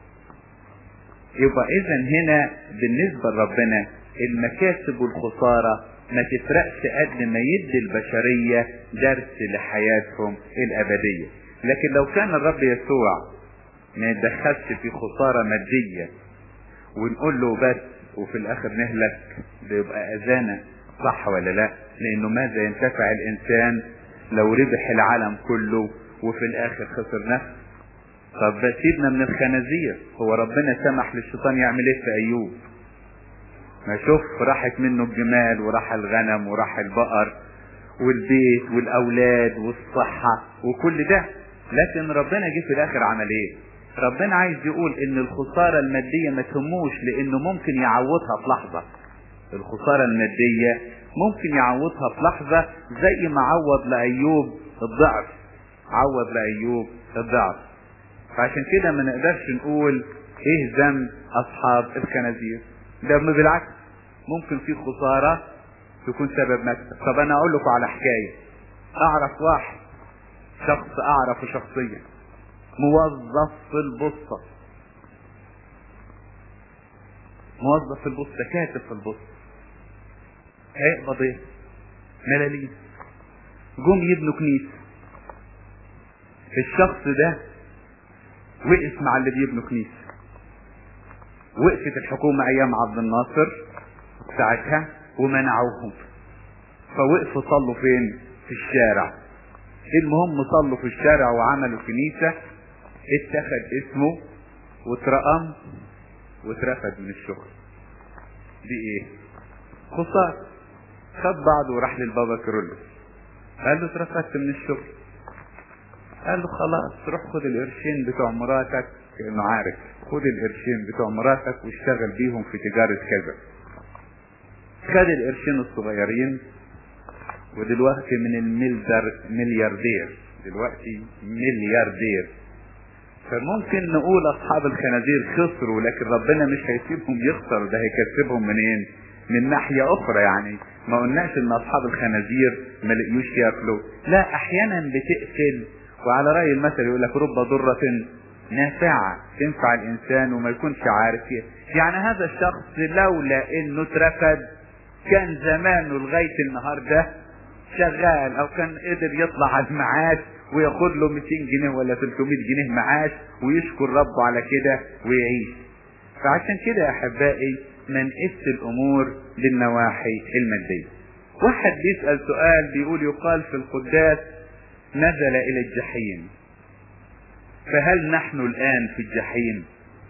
يبقى اذا هنا بالنسبة لربنا المكاسب والخسارة ما تفرقش قد ما يدي البشرية درس لحياتهم الابدية لكن لو كان الرب يسوع ما يتدخلش في خسارة مادية ونقول له بس وفي الاخر نهلك ده يبقى اذانا صح ولا لا لانه ماذا ينتفع الانسان لو ربح العالم كله وفي الاخر خسر نفسه طب سيبنا من الخنازير هو ربنا سمح للشيطان يعمل ايه في ايوب ما شوف راحت منه الجمال وراح الغنم وراح البقر والبيت والاولاد والصحة وكل ده لكن ربنا جه في الاخر عمل ايه ربنا عايز يقول ان الخسارة المادية ما تهموش لانه ممكن يعوضها في لحظة الخسارة المادية ممكن يعوضها في لحظة زي ما عوض لأيوب الضعف عوض لأيوب الضعف فعشان كده ما نقدرش نقول ايه ذنب اصحاب الخنازير ده بالعكس ممكن في خسارة تكون سبب مكسب طب انا اقول لكم على حكاية اعرف واحد شخص اعرفه شخصيا موظف في البوسطة موظف في البوسطة كاتب في البوسطة هيقبض ايه ملاليم جم يبنوا كنيسة الشخص ده وقف مع اللي بيبنوا كنيسة وقفت الحكومة ايام عبد الناصر ساعتها ومنعوهم فوقفوا صلوا فين في الشارع المهم صلوا في الشارع وعملوا كنيسة اتخذ اسمه واترقم واترفد من الشغل دي ايه خسارة خد بعضه وراح للبابا كيرلس قال له اترفدت من الشغل قال له خلاص روح خد القرشين بتوع مراتك كانه عارف خد القرشين بتوع مراتك واشتغل بيهم في تجارة كذا خد القرشين الصغيرين ودلوقتي من المليار ملياردير دلوقتي ملياردير فممكن نقول اصحاب الخنازير خسروا لكن ربنا مش هيسيبهم يخسروا ده هيكسبهم منين من ناحية اخرى يعني ما قلناش ان اصحاب الخنازير ما لقيوش ياكلوا لا احيانا بتقفل وعلى رأي المثل يقول لك رب ضرة نافعة تنفع الإنسان وما يكونش عارف فيها يعني هذا الشخص لولا إنه اترفد كان زمانه لغاية النهاردة شغال أو كان قدر يطلع على المعاش وياخد له 200 جنيه ولا 300 جنيه معاش ويشكر ربه على كده ويعيش فعشان كده يا أحبائي ما نقيس الأمور بالنواحي المادية واحد بيسأل سؤال بيقول يقال في القداس نزل إلى الجحيم فهل نحن الآن في الجحيم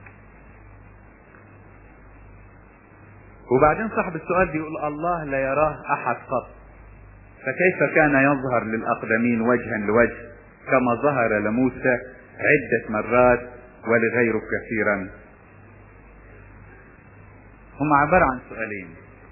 وبعدين صاحب السؤال بيقول الله لا يراه أحد قط فكيف كان يظهر للأقدمين وجها لوجه كما ظهر لموسى عدة مرات ولغيره كثيرا هم عبارة عن سؤالين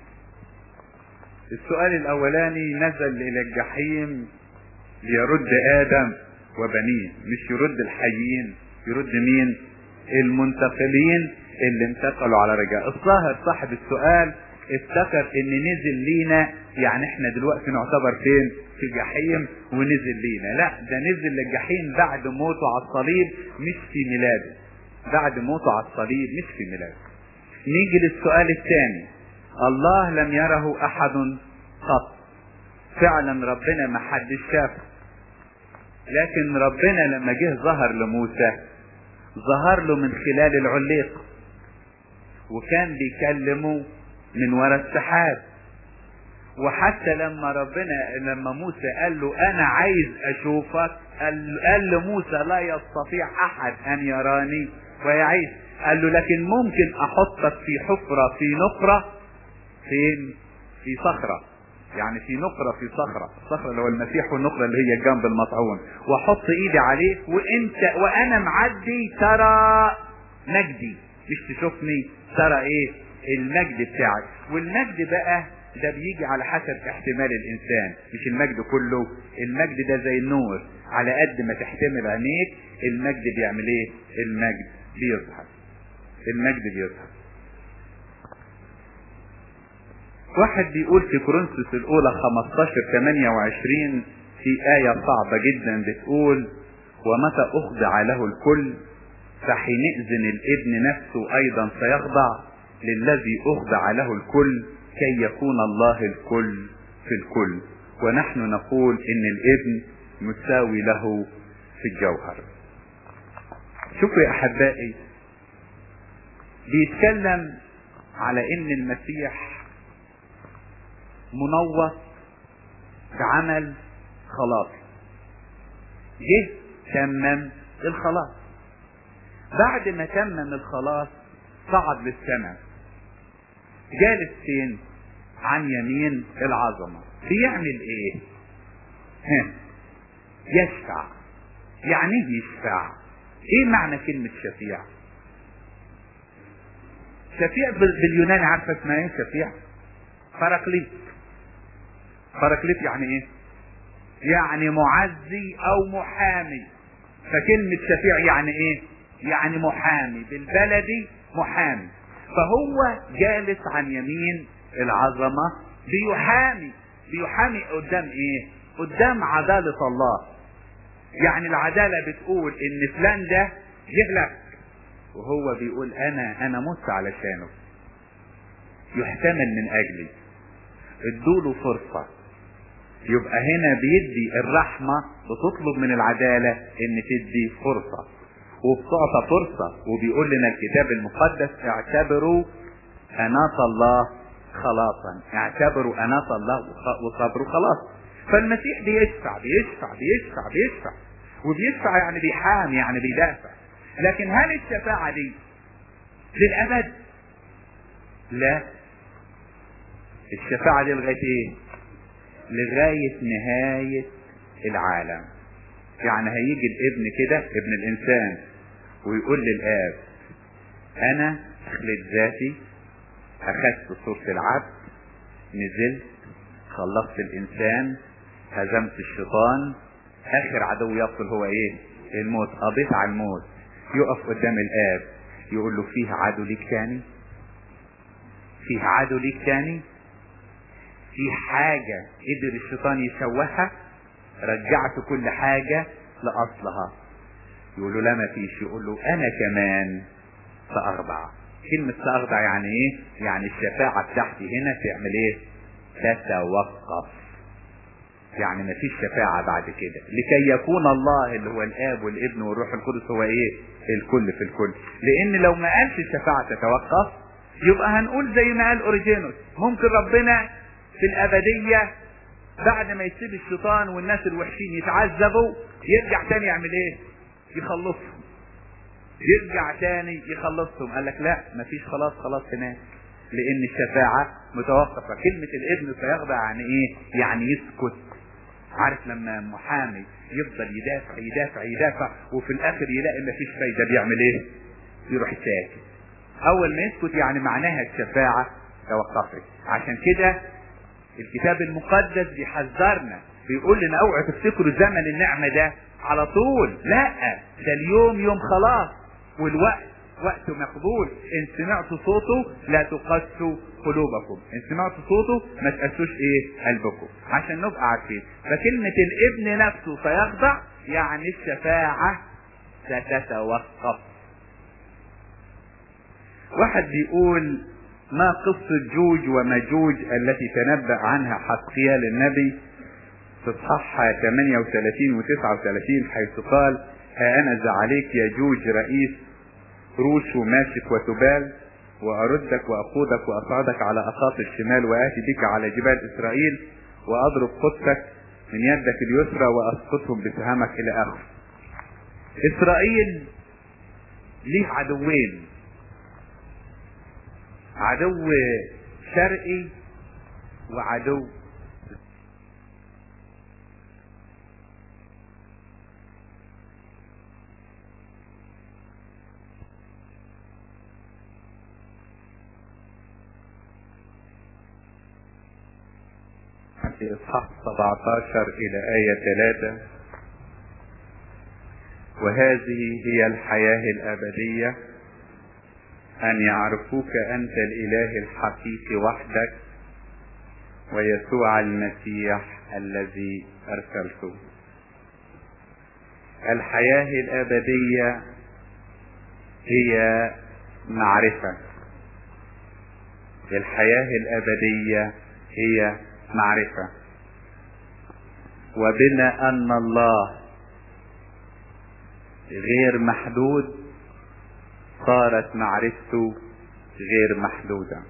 السؤال الأولاني نزل إلى الجحيم ليرد آدم وبنيه مش يرد الحيين يرد مين المنتقلين اللي انتقلوا على رجاء الظاهر صاحب السؤال افتكر ان نزل لينا يعني احنا دلوقتي نعتبر فين في جحيم ونزل لينا لا ده نزل للجحيم بعد موته على الصليب مش في ميلاده بعد موته على الصليب مش في ميلاده نيجي للسؤال الثاني الله لم يره احد قط فعلا ربنا ما حدش شافه لكن ربنا لما جه ظهر لموسى ظهر له من خلال العليق وكان بيكلمه من وراء السحاب وحتى لما ربنا لما موسى قال له انا عايز اشوفك قال, قال لموسى لا يستطيع احد ان يراني ويعيش قال له لكن ممكن احطك في حفرة في نقرة فين في صخرة يعني في نقرة في صخرة الصخرة اللي هو المسيح والنقرة اللي هي جنب المطعون واحط ايدي عليك وانت وانا معدي ترى مجدي مش تشوفني ترى ايه المجد بتاعك والمجد بقى ده بيجي على حسب احتمال الانسان مش المجد كله المجد ده زي النور على قد ما تحتمل عينيك المجد بيعمل ايه المجد بيظهر المجد بيظهر واحد بيقول في كورنثوس الاولى 15 28 في آية صعبة جدا بتقول ومتى أخضع له الكل فحينئذ الابن نفسه أيضا سيخضع للذي أخضع له الكل كي يكون الله الكل في الكل ونحن نقول إن الابن مساوي له في الجوهر شوفوا يا أحبائي بيتكلم على إن المسيح منوط بعمل خلاص جه تمم الخلاص بعد ما تمم الخلاص صعد للسماء جالس فين عن يمين العظمة بيعمل ايه ها يشفع يعني ايه يشفع ايه معنى كلمة شفيع شفيع باليوناني عارفة اسمها ايه شفيع فرقليت فرقليت يعني ايه يعني معزي او محامي فكلمة شفيع يعني ايه يعني محامي بالبلدي محامي فهو جالس عن يمين العظمة بيحامي بيحامي قدام ايه قدام عدالة الله يعني العدالة بتقول ان فلان ده يهلك وهو بيقول انا انا مت علشانه يحتمل من اجلي ادوله فرصة يبقى هنا بيدي الرحمة بتطلب من العدالة ان تدي فرصة وبتعطى فرصة وبيقول لنا الكتاب المقدس اعتبروا أناة الله خلاصا اعتبروا أناة الله وصبروا خلاص فالمسيح بيشفع بيشفع بيشفع بيشفع وبيشفع يعني بيحام يعني بيدافع لكن هل الشفاعة دي للأبد لا الشفاعة دي لغاية ايه لغاية نهاية العالم يعني هيجي الابن كده ابن الانسان ويقول للاب انا اخلت ذاتي اخذت صورة العبد نزلت خلصت الانسان هزمت الشيطان اخر عدو يبطل هو ايه الموت قضيت على الموت يقف قدام الاب يقول له فيه عدو ليك تاني فيه عدو ليك تاني في حاجة قدر الشيطان يشوهها رجعت كل حاجة لأصلها يقول له لا ما فيش يقول له انا كمان ساخضع كلمة ساخضع يعني ايه يعني الشفاعة بتاعتي هنا تعمل ايه تتوقف يعني ما فيش شفاعة بعد كده لكي يكون الله اللي هو الاب والابن والروح القدس هو ايه الكل في الكل لان لو ما قالش الشفاعة تتوقف يبقى هنقول زي ما قال اوريجينوس ممكن ربنا في الابدية بعد ما يسيب الشيطان والناس الوحشين يتعذبوا يرجع تاني يعمل ايه يخلصهم يرجع تاني يخلصهم قال لك لا مفيش خلاص خلاص هناك لان الشفاعة متوقفة كلمة الابن سيخضع يعني ايه يعني يسكت عارف لما محامي يفضل يدافع يدافع يدافع وفي الاخر يلاقي مفيش فايدة بيعمل ايه يروح ساكت اول ما يسكت يعني معناها الشفاعة توقفت عشان كده الكتاب المقدس بيحذرنا بيقول لنا اوعوا تفتكروا زمن النعمة ده على طول لا ده اليوم يوم خلاص والوقت وقت مقبول ان سمعتوا صوته لا تقسوا قلوبكم ان سمعتوا صوته ما تقسوش ايه قلبكم عشان نبقى عارفين فكلمة الابن نفسه سيخضع يعني الشفاعة ستتوقف واحد بيقول ما قصة جوج ومجوج التي تنبأ عنها حسقيال النبي في اصحاح 38 و 39 حيث قال ها انا عليك يا جوج رئيس روش وماشك وتبال واردك واقودك واصعدك على اقاط الشمال واتي بك على جبال اسرائيل واضرب قدسك من يدك اليسرى واسقطهم بسهامك الى اخره اسرائيل ليه عدوين عدو شرقي وعدو في إصحاح 17 إلى آية 3 وهذه هي الحياة الأبدية أن يعرفوك أنت الإله الحقيقي وحدك ويسوع المسيح الذي أرسلته الحياة الأبدية هي معرفة الحياة الأبدية هي معرفة وبما أن الله غير محدود صارت معرفته غير محدودة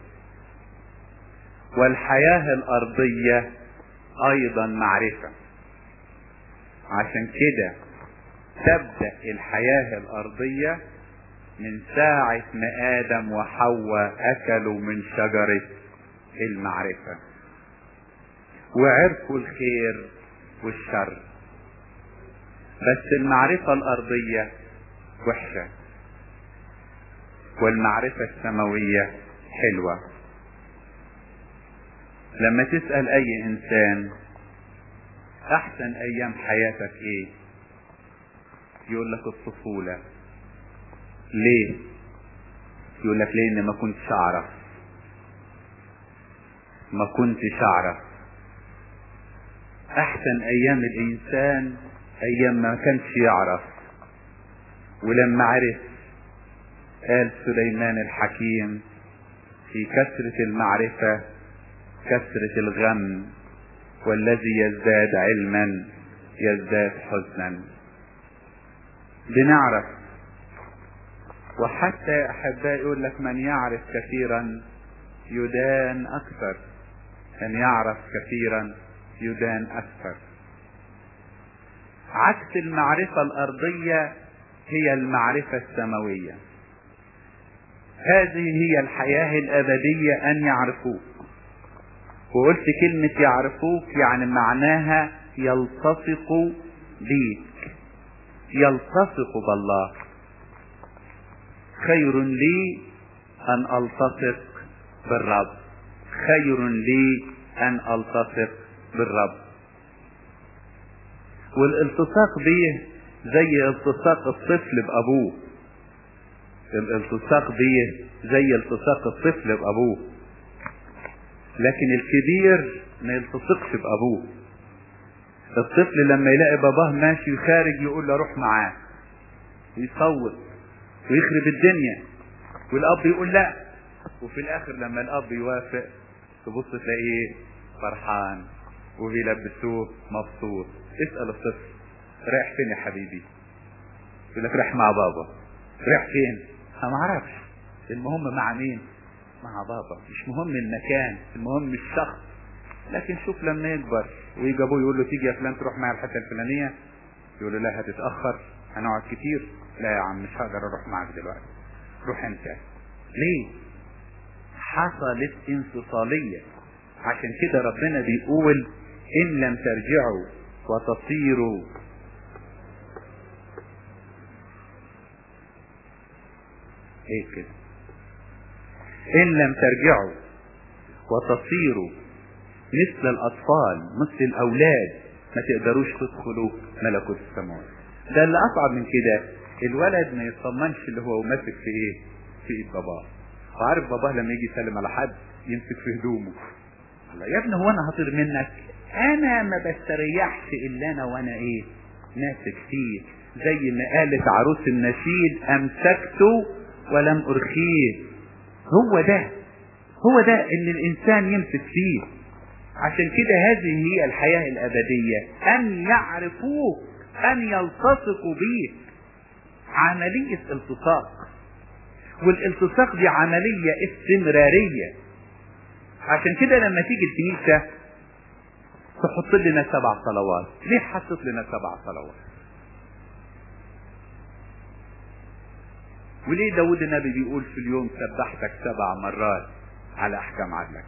والحياة الأرضية أيضا معرفة عشان كده تبدأ الحياة الأرضية من ساعة ما آدم وحواء أكلوا من شجرة المعرفة وعرفوا الخير والشر بس المعرفة الأرضية وحشة والمعرفة السماوية حلوة لما تسأل أي إنسان أحسن أيام حياتك إيه؟ يقول لك الطفولة ليه؟ يقول لك ليه إن ما كنتش أعرف ما كنتش أعرف أحسن أيام الإنسان أيام ما كانش يعرف ولما عرف قال سليمان الحكيم في كثرة المعرفة كثرة الغم والذي يزداد علما يزداد حزنا بنعرف وحتى يا أحبائي يقول لك من يعرف كثيرا يدان أكثر من يعرف كثيرا يدان أكثر عكس المعرفة الأرضية هي المعرفة السماوية هذه هي الحياة الأبدية أن يعرفوك وقلت كلمة يعرفوك يعني معناها يلتصقوا بيك يلتصقوا بالله خير لي أن ألتصق بالرب خير لي أن ألتصق بالرب والالتصاق به زي التصاق الطفل بأبوه الالتصاق به زي التصاق الطفل بأبوه لكن الكبير ما يلتصقش بأبوه الطفل لما يلاقي باباه ماشي خارج يقول له روح معاه ويصوت ويخرب الدنيا والاب يقول لا وفي الاخر لما الاب يوافق تبص تلاقيه فرحان وبيلبسوه مبسوط اسال الطفل رايح فين يا حبيبي يقول لك رايح مع بابا رايح فين انا ما اعرفش المهم مع مين مع بابا مش مهم المكان المهم الشخص لكن شوف لما يكبر ويجي ابوه يقول له تيجي يا فلان تروح معايا الحته الفلانيه يقول له لا هتتاخر هنقعد كتير لا يا عم مش هقدر اروح معاك دلوقتي روح انت ليه حصلت انفصاليه عشان كده ربنا بيقول ان لم ترجعوا وتصيروا ايه كده ان لم ترجعوا وتصيروا مثل الاطفال مثل الاولاد ما تقدروش تدخلوا ملكوت السماوات ده اللي اصعب من كده الولد ما يطمنش اللي هو ماسك في ايه في ايد باباه وعارف باباه لما يجي يسلم على حد يمسك في هدومه الله يا ابني هو انا هطير منك انا ما بستريحش الا انا وانا ايه ماسك فيه زي ما قالت عروس النشيد امسكته ولم ارخيه هو ده هو ده ان الانسان يمسك فيه عشان كده هذه هي الحياة الابدية ان يعرفوك ان يلتصقوا بيك عملية التصاق والالتصاق دي عملية استمرارية عشان كده لما تيجي الكنيسة تحط لنا سبع صلوات ليه حطت لنا سبع صلوات وليه داود النبي بيقول في اليوم سبحتك سبع مرات على احكام عدلك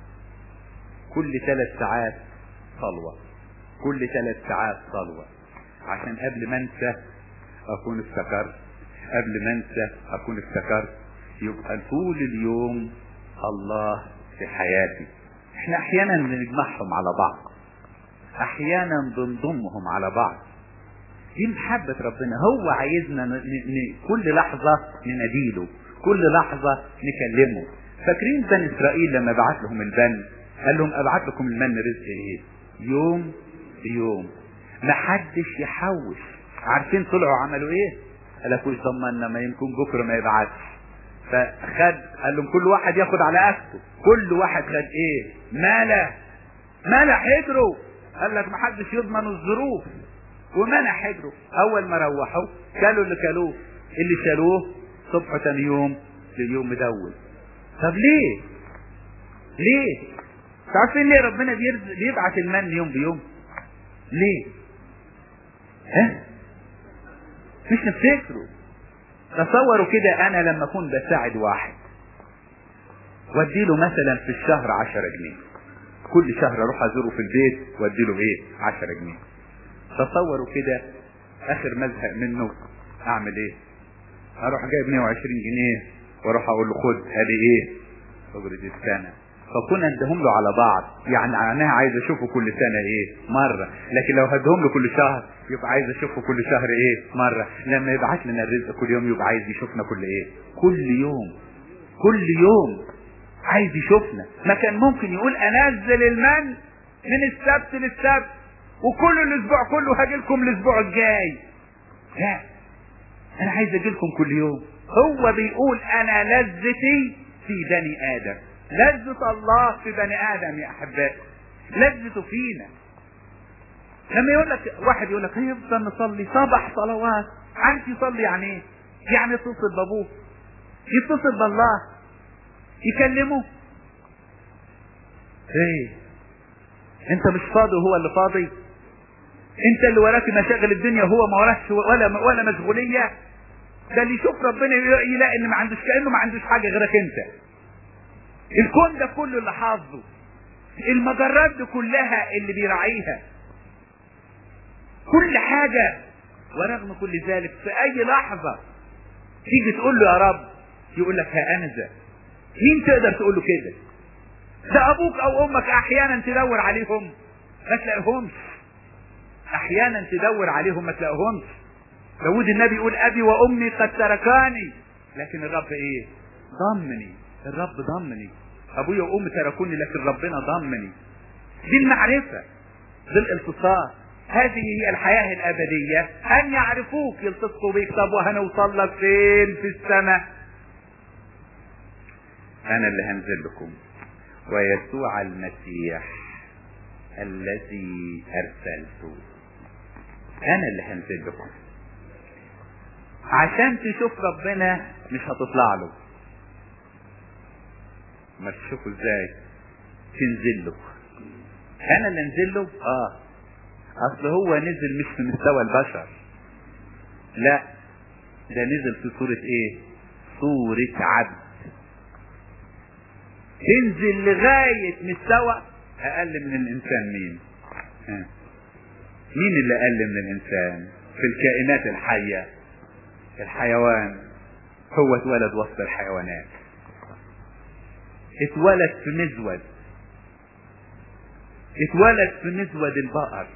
كل ثلاث ساعات صلوة كل ثلاث ساعات صلوة عشان قبل ما انسى اكون افتكرت قبل ما انسى اكون افتكرت يبقى طول اليوم الله في حياتي احنا احيانا بنجمعهم على بعض احيانا بنضمهم على بعض دي محبة ربنا هو عايزنا ن... ن... كل لحظة نناديله كل لحظة نكلمه فاكرين بني اسرائيل لما بعت لهم البن قال لهم ابعت لكم المن رزق ايه يوم يوم ما حدش يحوش عارفين طلعوا عملوا ايه قال لك وش ضمنا ما يمكن بكره ما يبعتش فخد قال لهم كل واحد ياخد على اكله كل واحد خد ايه ماله ماله حجره قال لك ما حدش يضمن الظروف ومنع حجره اول ما روحوا كلوا اللي كلوه اللي شالوه صبح تاني يوم لليوم مدول طب ليه ليه عارفين ليه ربنا بيرزق بيبعت المن يوم بيوم ليه ها مش نفتكره تصوروا كده انا لما اكون بساعد واحد واديله مثلا في الشهر عشرة جنيه كل شهر اروح ازوره في البيت واديله ايه عشرة جنيه تصوروا كده اخر ما ازهق منه اعمل ايه اروح جايب 120 جنيه واروح اقول له خد ادي ايه اجرة السنة فكون ادهم له على بعض يعني معناها عايز اشوفه كل سنة ايه مرة لكن لو هدهم له كل شهر يبقى عايز اشوفه كل شهر ايه مرة لما يبعت لنا الرزق كل يوم يبقى عايز يشوفنا كل ايه كل يوم كل يوم عايز يشوفنا ما كان ممكن يقول انزل المن من السبت للسبت وكل الاسبوع كله هاجي لكم الاسبوع الجاي لا انا عايز اجي لكم كل يوم هو بيقول انا لذتي في بني ادم لذة الله في بني ادم يا احبائي لذته فينا لما يقول لك واحد يقول لك يفضل نصلي سبع صلوات عارف يصلي يعني ايه؟ يعني يتصل بابوه يتصل بالله يكلمه ايه انت مش فاضي وهو اللي فاضي انت اللي وراك مشاغل الدنيا وهو ما وراكش ولا ولا مشغوليه ده اللي يشوف ربنا يلاقي ان ما عندوش كانه ما عندوش حاجه غيرك انت الكون ده كله اللي حافظه المجرات دي كلها اللي بيراعيها كل حاجه ورغم كل ذلك في اي لحظه تيجي تقول له يا رب يقول لك ها انا ذا مين تقدر تقول له كده ده ابوك او امك احيانا تدور عليهم ما تلاقيهمش احيانا تدور عليهم ما تلاقيهمش داود النبي يقول ابي وامي قد تركاني لكن الرب ايه ضمني الرب ضمني ابويا وامي تركوني لكن ربنا ضمني دي المعرفة دي الالتصاق هذه هي الحياة الأبدية أن يعرفوك يلتصقوا بيك طب وهنوصل لك فين في السماء أنا اللي هنزل لكم ويسوع المسيح الذي أرسلته أنا اللي هنزل لكم عشان تشوف ربنا مش هتطلع له ما تشوفه ازاي تنزل له انا اللي انزل له اه اصل هو نزل مش في مستوى البشر لا ده نزل في صورة ايه صورة عبد تنزل لغاية مستوى اقل من الانسان مين ها. مين اللي اقل من الانسان في الكائنات الحية الحيوان هو اتولد وسط الحيوانات اتولد في مزود اتولد في مزود البقر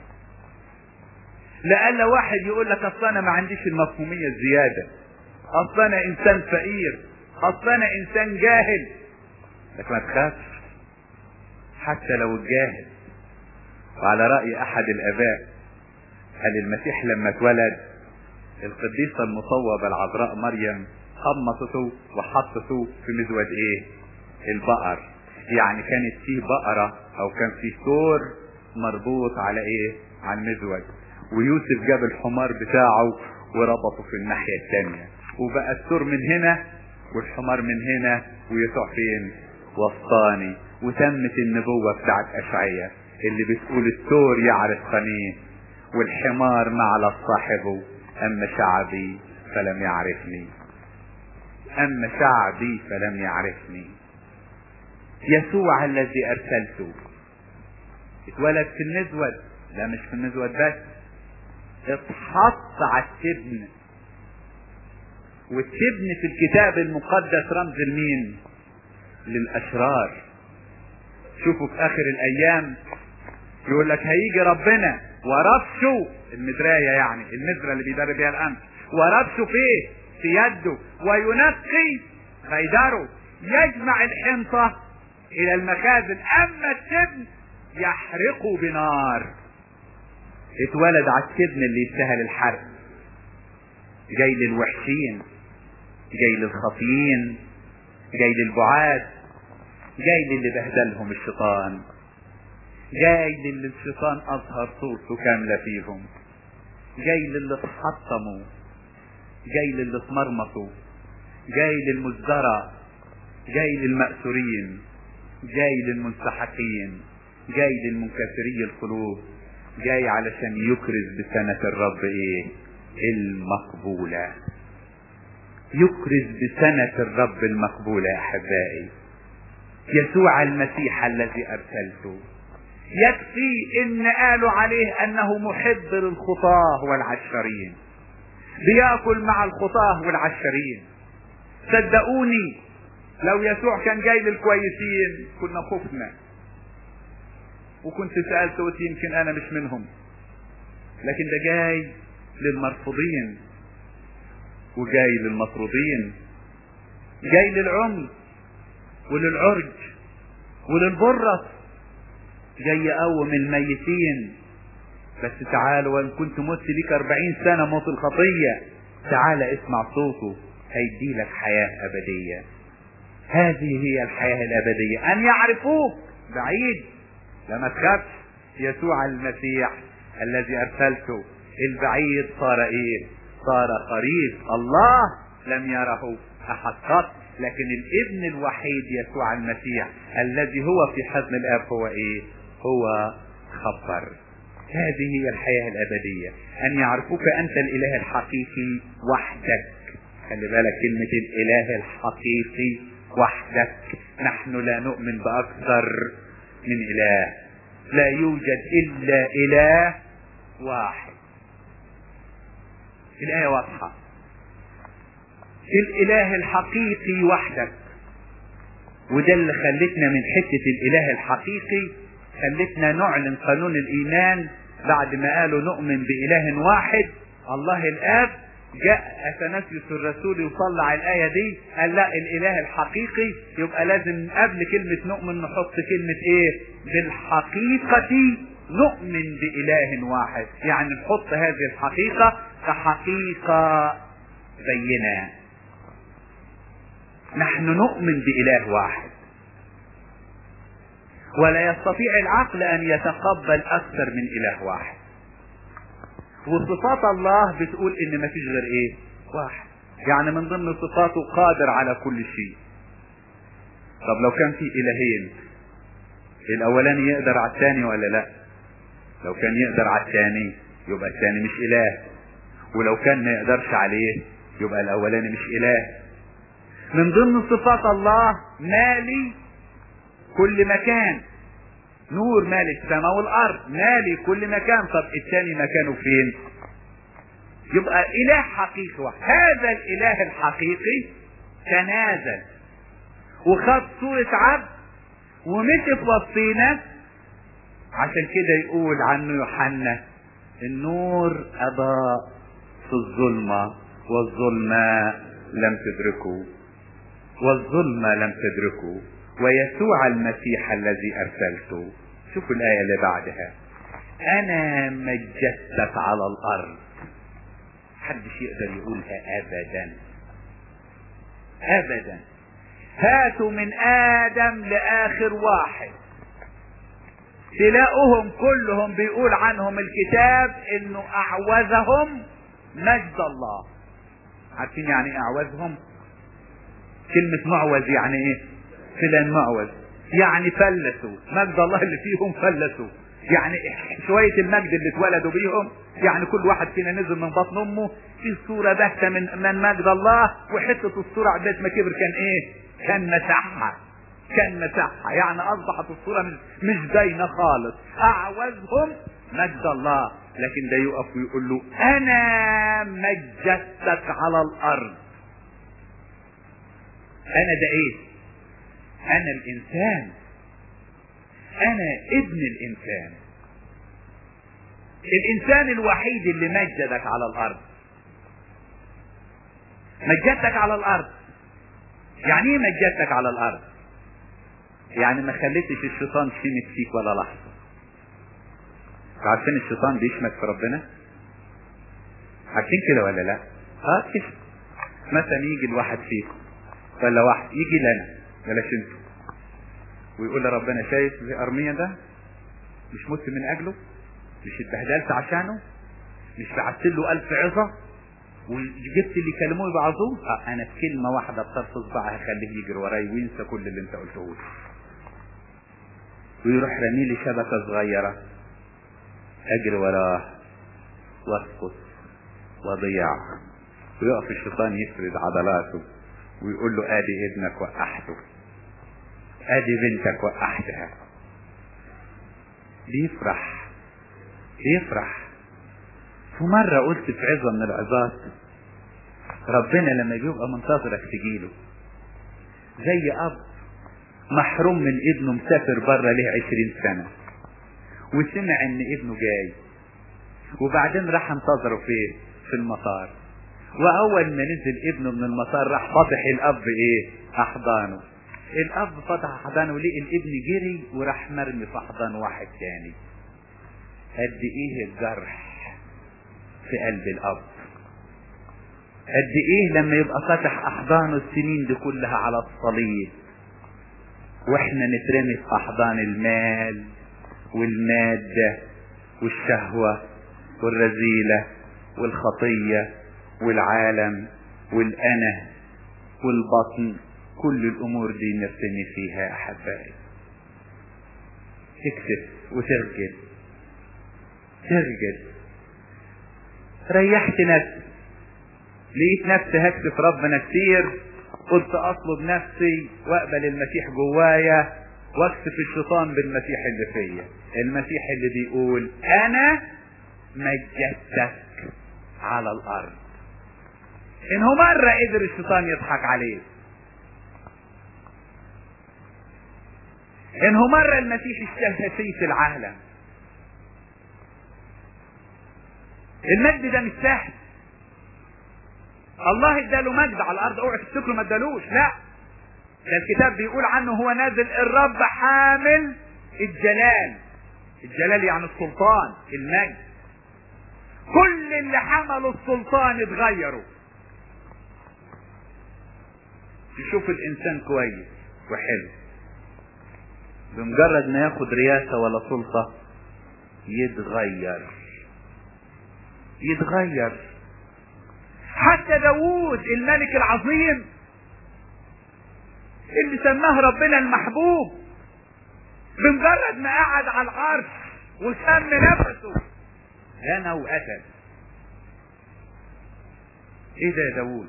لألا واحد يقول لك اصل انا ما عنديش المفهومية الزيادة اصل انا انسان فقير اصل انا انسان جاهل لك ما تخافش حتى لو الجاهل وعلى رأي احد الاباء قال المسيح لما اتولد القديسة المصوبة العذراء مريم خمصته وحطته في مزود ايه البقر يعني كانت فيه بقرة او كان فيه ثور مربوط على ايه على المزود ويوسف جاب الحمار بتاعه وربطه في الناحية الثانية وبقى الثور من هنا والحمار من هنا ويسوع فين وسطاني وتمت النبوة بتاعت أشعية اللي بتقول الثور يعرف قنيه والحمار نعل صاحبه أما شعبي فلم يعرفني أما شعبي فلم يعرفني يسوع الذي أرسلته اتولد في النزود لا مش في النزود بس اتحط على التبن والتبن في الكتاب المقدس رمز لمين للأشرار شوفوا في آخر الأيام يقول لك هيجي ربنا ورفشه المدراية يعني المزرة اللي بيدرب بيها الأمن ورفشه فيه في يده وينقي غيدره يجمع الحنطة إلى المخازن أما التبن يحرقه بنار اتولد على التبن اللي يستاهل الحرق جاي للوحشين جاي للخطيين جاي للبعاد جاي للي بهدلهم الشيطان جاي للي الشيطان اظهر صورته كامله فيهم جاي للي اتحطموا جاي للي اتمرمطوا جاي للمزدرى جاي للمأسورين جاي للمنسحقين جاي للمنكسري القلوب جاي علشان يكرز بسنة الرب ايه المقبولة يكرز بسنة الرب المقبولة يا احبائي يسوع المسيح الذي ارسلته يكفي ان قالوا عليه انه محب للخطاه والعشرين بياكل مع الخطاه والعشرين صدقوني لو يسوع كان جاي للكويسين كنا خفنا وكنت سألت قلت يمكن انا مش منهم لكن ده جاي للمرفوضين وجاي للمطرودين جاي للعمي وللعرج وللبرص جاي يقوم الميتين بس تعالوا وان كنت مت ليك أربعين سنة موت الخطية تعال اسمع صوته هيدي لك حياة أبدية هذه هي الحياة الأبدية أن يعرفوك بعيد لما تخافش يسوع المسيح الذي أرسلته البعيد صار إيه صار قريب الله لم يره أحد قط لكن الابن الوحيد يسوع المسيح الذي هو في حضن الاب هو ايه هو خبر هذه هي الحياة الأبدية أن يعرفوك أنت الإله الحقيقي وحدك خلي بالك كلمة الإله الحقيقي وحدك نحن لا نؤمن بأكثر من إله لا يوجد إلا إله واحد الآية واضحة الإله الحقيقي وحدك وده اللي خلتنا من حتة الإله الحقيقي خلتنا نعلن قانون الإيمان بعد ما قالوا نؤمن بإله واحد الله الآب جاء أثناسيوس الرسول يطلع الآية دي قال لا الإله الحقيقي يبقى لازم قبل كلمة نؤمن نحط كلمة إيه؟ بالحقيقة نؤمن بإله واحد يعني نحط هذه الحقيقة كحقيقة بينة نحن نؤمن بإله واحد ولا يستطيع العقل أن يتقبل أكثر من إله واحد وصفات الله بتقول إن ما فيش غير إيه واحد يعني من ضمن صفاته قادر على كل شيء طب لو كان في إلهين الأولاني يقدر على الثاني ولا لا لو كان يقدر على الثاني يبقى الثاني مش إله ولو كان ما يقدرش عليه يبقى الأولاني مش إله من ضمن صفات الله مالي كل مكان نور مالي السماء والأرض مالي كل مكان طب الثاني مكانه فين يبقى إله حقيقي واحد هذا الإله الحقيقي تنازل وخد صورة عبد ومشي في وسطينا عشان كده يقول عنه يوحنا النور أضاء في الظلمة والظلمة لم تدركوا والظلمة لم تدركوا ويسوع المسيح الذي أرسلته شوفوا الآية اللي بعدها أنا مجدتك على الأرض محدش يقدر يقولها أبدا أبدا هاتوا من آدم لآخر واحد تلاقوهم كلهم بيقول عنهم الكتاب انه اعوزهم مجد الله عارفين يعني ايه اعوزهم كلمة معوز يعني ايه فلان معوز يعني فلسوا مجد الله اللي فيهم فلسوا يعني شوية المجد اللي اتولدوا بيهم يعني كل واحد فينا نزل من بطن امه في صورة باهتة من من مجد الله وحتة الصورة عبيت ما كبر كان ايه كان مسحها كان مسحها يعني اصبحت الصورة مش, مش باينة خالص اعوزهم مجد الله لكن ده يقف ويقول له انا مجدتك على الارض انا ده ايه انا الانسان انا ابن الانسان الانسان الوحيد اللي مجدك على الارض مجدتك على الارض يعني ايه مجدتك على الارض يعني ما خليتش الشيطان شمت فيك ولا لحظة عارفين الشيطان بيشمت في ربنا عارفين كده ولا لا اه كده مثلا يجي الواحد فيكم ولا واحد يجي لنا بلاش انتوا ويقول لربنا شايف زي ارميا ده مش مت من اجله مش اتبهدلت عشانه مش بعت له الف عظة وجبت اللي كلموه يبعظوه اه انا بكلمة واحدة بطرف صباعها هخليه يجري وراي وينسى كل اللي انت قلته له ويروح رمي لي شبكة صغيرة اجري وراه واسقط وضيع ويقف الشيطان يفرد عضلاته ويقول له ادي ابنك وقحته ادي بنتك وقحتها بيفرح بيفرح في مرة قلت في عظة من العظات ربنا لما بيبقى منتظرك تجيله زي اب محروم من ابنه مسافر بره ليه عشرين سنة وسمع ان ابنه جاي وبعدين راح انتظره فين في المطار واول ما نزل ابنه من المطار راح فتح الاب ايه احضانه الاب فتح احضانه ولقي الابن جري وراح مرمي في احضان واحد تاني قد ايه الجرح في قلب الاب قد ايه لما يبقى فتح احضانه السنين دي كلها على الصليب واحنا نترمي في احضان المال والمادة والشهوة والرذيلة والخطية والعالم والأنا والبطن كل الأمور دي نرتمي فيها أحبائي تكسف وترجل ترجل ريحت نفسي لقيت نفسي هكسف ربنا كتير قلت اطلب نفسي واقبل المسيح جوايا واكسف الشيطان بالمسيح اللي فيا المسيح اللي بيقول انا مجدتك على الارض انه مرة قدر الشيطان يضحك عليه انه مرة المسيح اشتهى فيه في العالم المجد ده مش سهل الله اداله مجد على الارض اوعى تفتكروا ما ادالوش لا ده الكتاب بيقول عنه هو نازل الرب حامل الجلال الجلال يعني السلطان المجد كل اللي حملوا السلطان اتغيروا يشوف الانسان كويس وحلو بمجرد ما ياخد رياسة ولا سلطة يتغير يتغير حتى داوود الملك العظيم اللي سماه ربنا المحبوب بمجرد ما قعد على العرش وشم نفسه غنى وقتل ايه ده يا داوود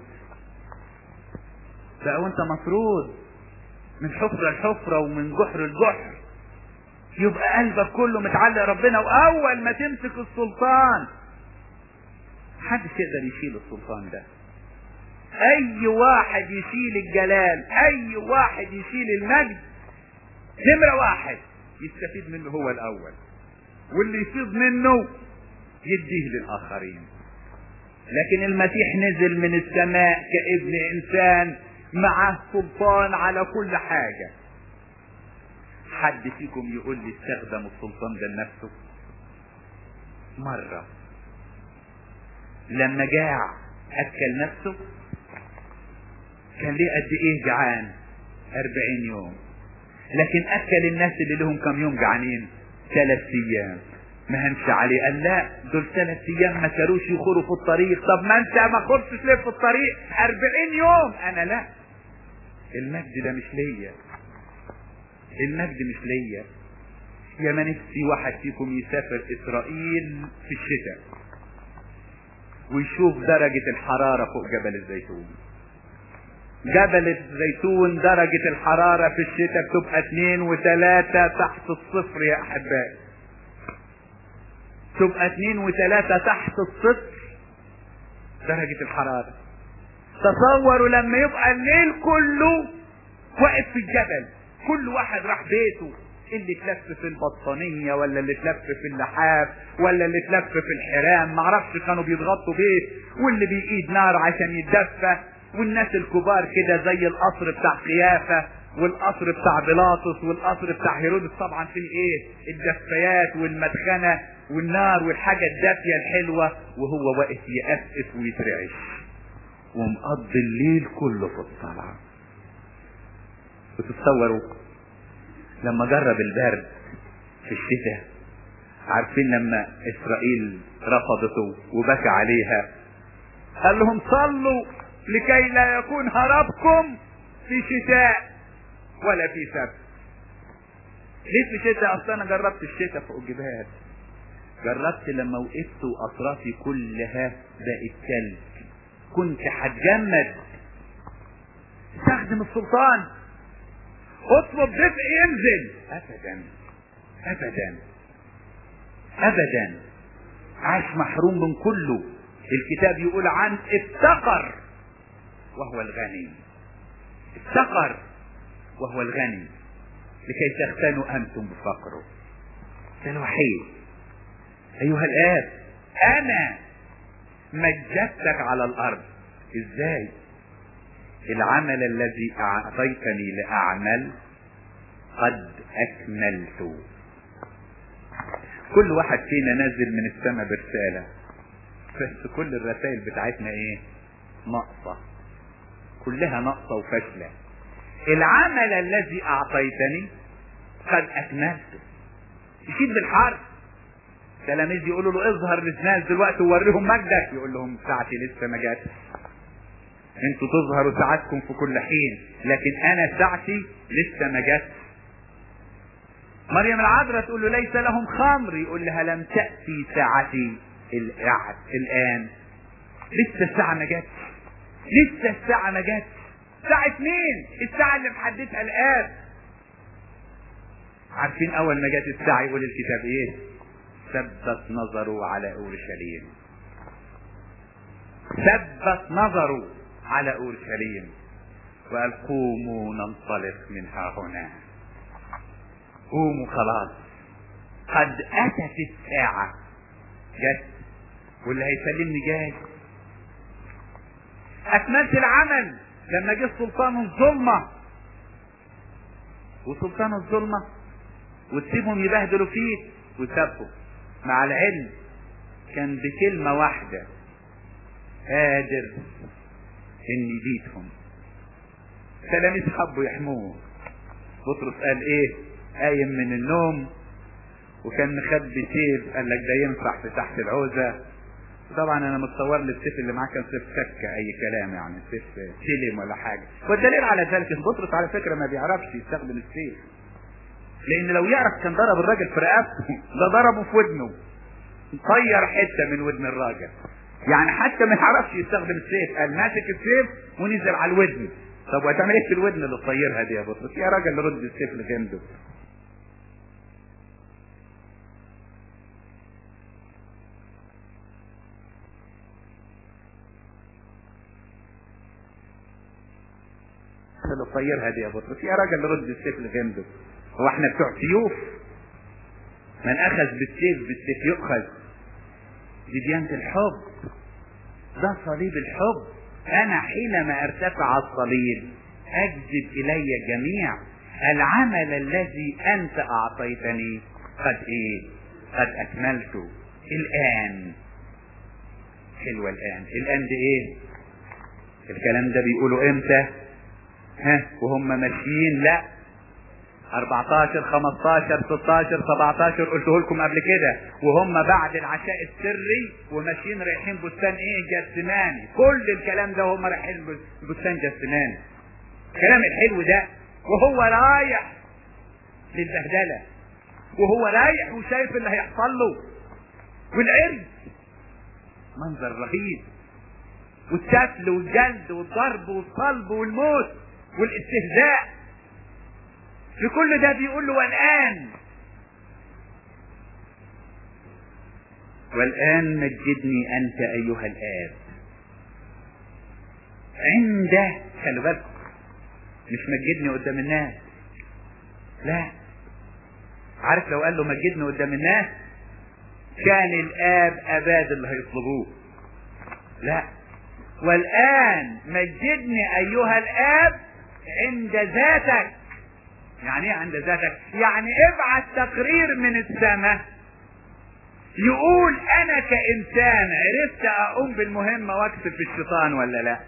بقى وانت مفروض من حفرة لحفرة ومن جحر لجحر يبقى قلبك كله متعلق ربنا واول ما تمسك السلطان محدش يقدر يشيل السلطان ده اي واحد يشيل الجلال اي واحد يشيل المجد نمرة واحد يستفيد منه هو الاول واللي يفيض منه يديه للاخرين لكن المسيح نزل من السماء كابن انسان معه سلطان على كل حاجة حد فيكم يقول لي استخدم السلطان ده لنفسه مرة لما جاع اكل نفسه كان ليه قد ايه جعان اربعين يوم لكن اكل الناس اللي لهم كم يوم جعانين ثلاث ايام ما هنش عليه قال لا دول ثلاث ايام ما كانوش يخوروا في الطريق طب ما انت ما خرتش ليه في الطريق اربعين يوم انا لا المجد ده مش ليا المجد مش ليا يا ما نفسي واحد فيكم يسافر اسرائيل في الشتاء ويشوف درجة الحرارة فوق جبل الزيتون جبل الزيتون درجة الحرارة في الشتاء بتبقى اتنين وتلاتة تحت الصفر يا احبائي تبقى اتنين وتلاتة تحت الصفر درجة الحرارة تصوروا لما يبقى الليل كله واقف في الجبل كل واحد راح بيته اللي اتلف في البطانية ولا اللي اتلف في اللحاف ولا اللي اتلف في الحرام معرفش كانوا بيضغطوا بيت واللي بيقيد نار عشان يتدفى والناس الكبار كده زي القصر بتاع قيافة والقصر بتاع بيلاطس والقصر بتاع هيرودس طبعا في ايه الدفايات والمدخنة والنار والحاجة الدافية الحلوة وهو واقف يقفقف ويترعش ومقضي الليل كله في الصلاة وتتصوروا لما جرب البرد في الشتاء عارفين لما اسرائيل رفضته وبكى عليها قال لهم صلوا لكي لا يكون هربكم في شتاء ولا في سبت ليه في شتاء اصل انا جربت الشتاء فوق الجبال جربت لما وقفت واطرافي كلها بقت تلج كنت هتجمد استخدم السلطان اطلب دفء ينزل ابدا ابدا ابدا عاش محروم من كله الكتاب يقول عن افتقر وهو الغني افتقر وهو الغني لكي تختنوا انتم بفقره ده الوحيد ايها الاب انا مجدتك على الارض ازاي العمل الذي اعطيتني لاعمل قد اكملت كل واحد فينا نازل من السماء برسالة بس كل الرسائل بتاعتنا ايه ناقصة كلها ناقصة وفاشلة العمل الذي اعطيتني قد اكملته يشيد بالحرف تلاميذ يقولوا له اظهر للناس دلوقتي ووريهم مجدك يقول لهم ساعتي لسه ما جاتش انتوا تظهروا ساعتكم في كل حين لكن انا ساعتي لسه ما جاتش مريم العذراء تقول له ليس لهم خمر يقول لها لم تأتي ساعتي الآن لسه الساعة ما جاتش لسه الساعة ما جاتش ساعة مين؟ الساعة اللي محددها الآب عارفين أول ما جت الساعة يقول الكتاب إيه؟ ثبت نظره على أورشليم ثبت نظره على أورشليم وقال قوموا ننطلق منها هنا قوموا خلاص قد اتت الساعة جت واللي هيسلمني جاي اكملت العمل لما جه سلطان الظلمة وسلطان الظلمة وتسيبهم يبهدلوا فيك وسابهم مع العلم كان بكلمة واحدة قادر ان يبيدهم تلاميذ حبوا يحموه بطرس قال ايه قايم من النوم وكان مخبي سيف قال لك ده ينفع في تحت العوزة طبعا انا متصور لي السيف اللي معاه كان سيف سكة اي كلام يعني سيف سلم ولا حاجة والدليل على ذلك ان بطرس على فكرة ما بيعرفش يستخدم السيف لان لو يعرف كان ضرب الراجل في رقبته ده ضربه في ودنه طير حتة من ودن الراجل يعني حتى ما يعرفش يستخدم السيف قال ماسك السيف ونزل على الودن طب وهتعمل ايه في الودن اللي تطيرها دي يا بطرس يا راجل رد السيف لجنده اللي تطيرها دي يا بطرس يا راجل رد السيف لجنده هو احنا بتوع سيوف من اخذ بالسيف بالسيف يؤخذ دي ديانة الحب ده صليب الحب انا حينما ارتفع على الصليب اجذب الي جميع العمل الذي انت اعطيتني قد ايه قد اكملته الان حلوة الان الان ده ايه الكلام ده بيقولوا امتى ها وهم ماشيين لا 14 15 16 17 قلته لكم قبل كده وهم بعد العشاء السري وماشيين رايحين بستان ايه جسماني كل الكلام ده وهم رايحين بستان جسماني الكلام الحلو ده وهو رايح للبهدله وهو رايح وشايف اللي هيحصل له والعرج منظر رهيب والسفل والجلد والضرب والصلب والموت والاستهزاء في كل ده بيقول له والآن والآن مجدني أنت أيها الآب عند خلي بالكم مش مجدني قدام الناس لا عارف لو قال له مجدني قدام الناس كان الآب أباد اللي هيطلبوه لا والآن مجدني أيها الآب عند ذاتك يعني ايه عند ذاتك يعني ابعت تقرير من السماء يقول انا كانسان عرفت اقوم بالمهمة واكسب في الشيطان ولا لا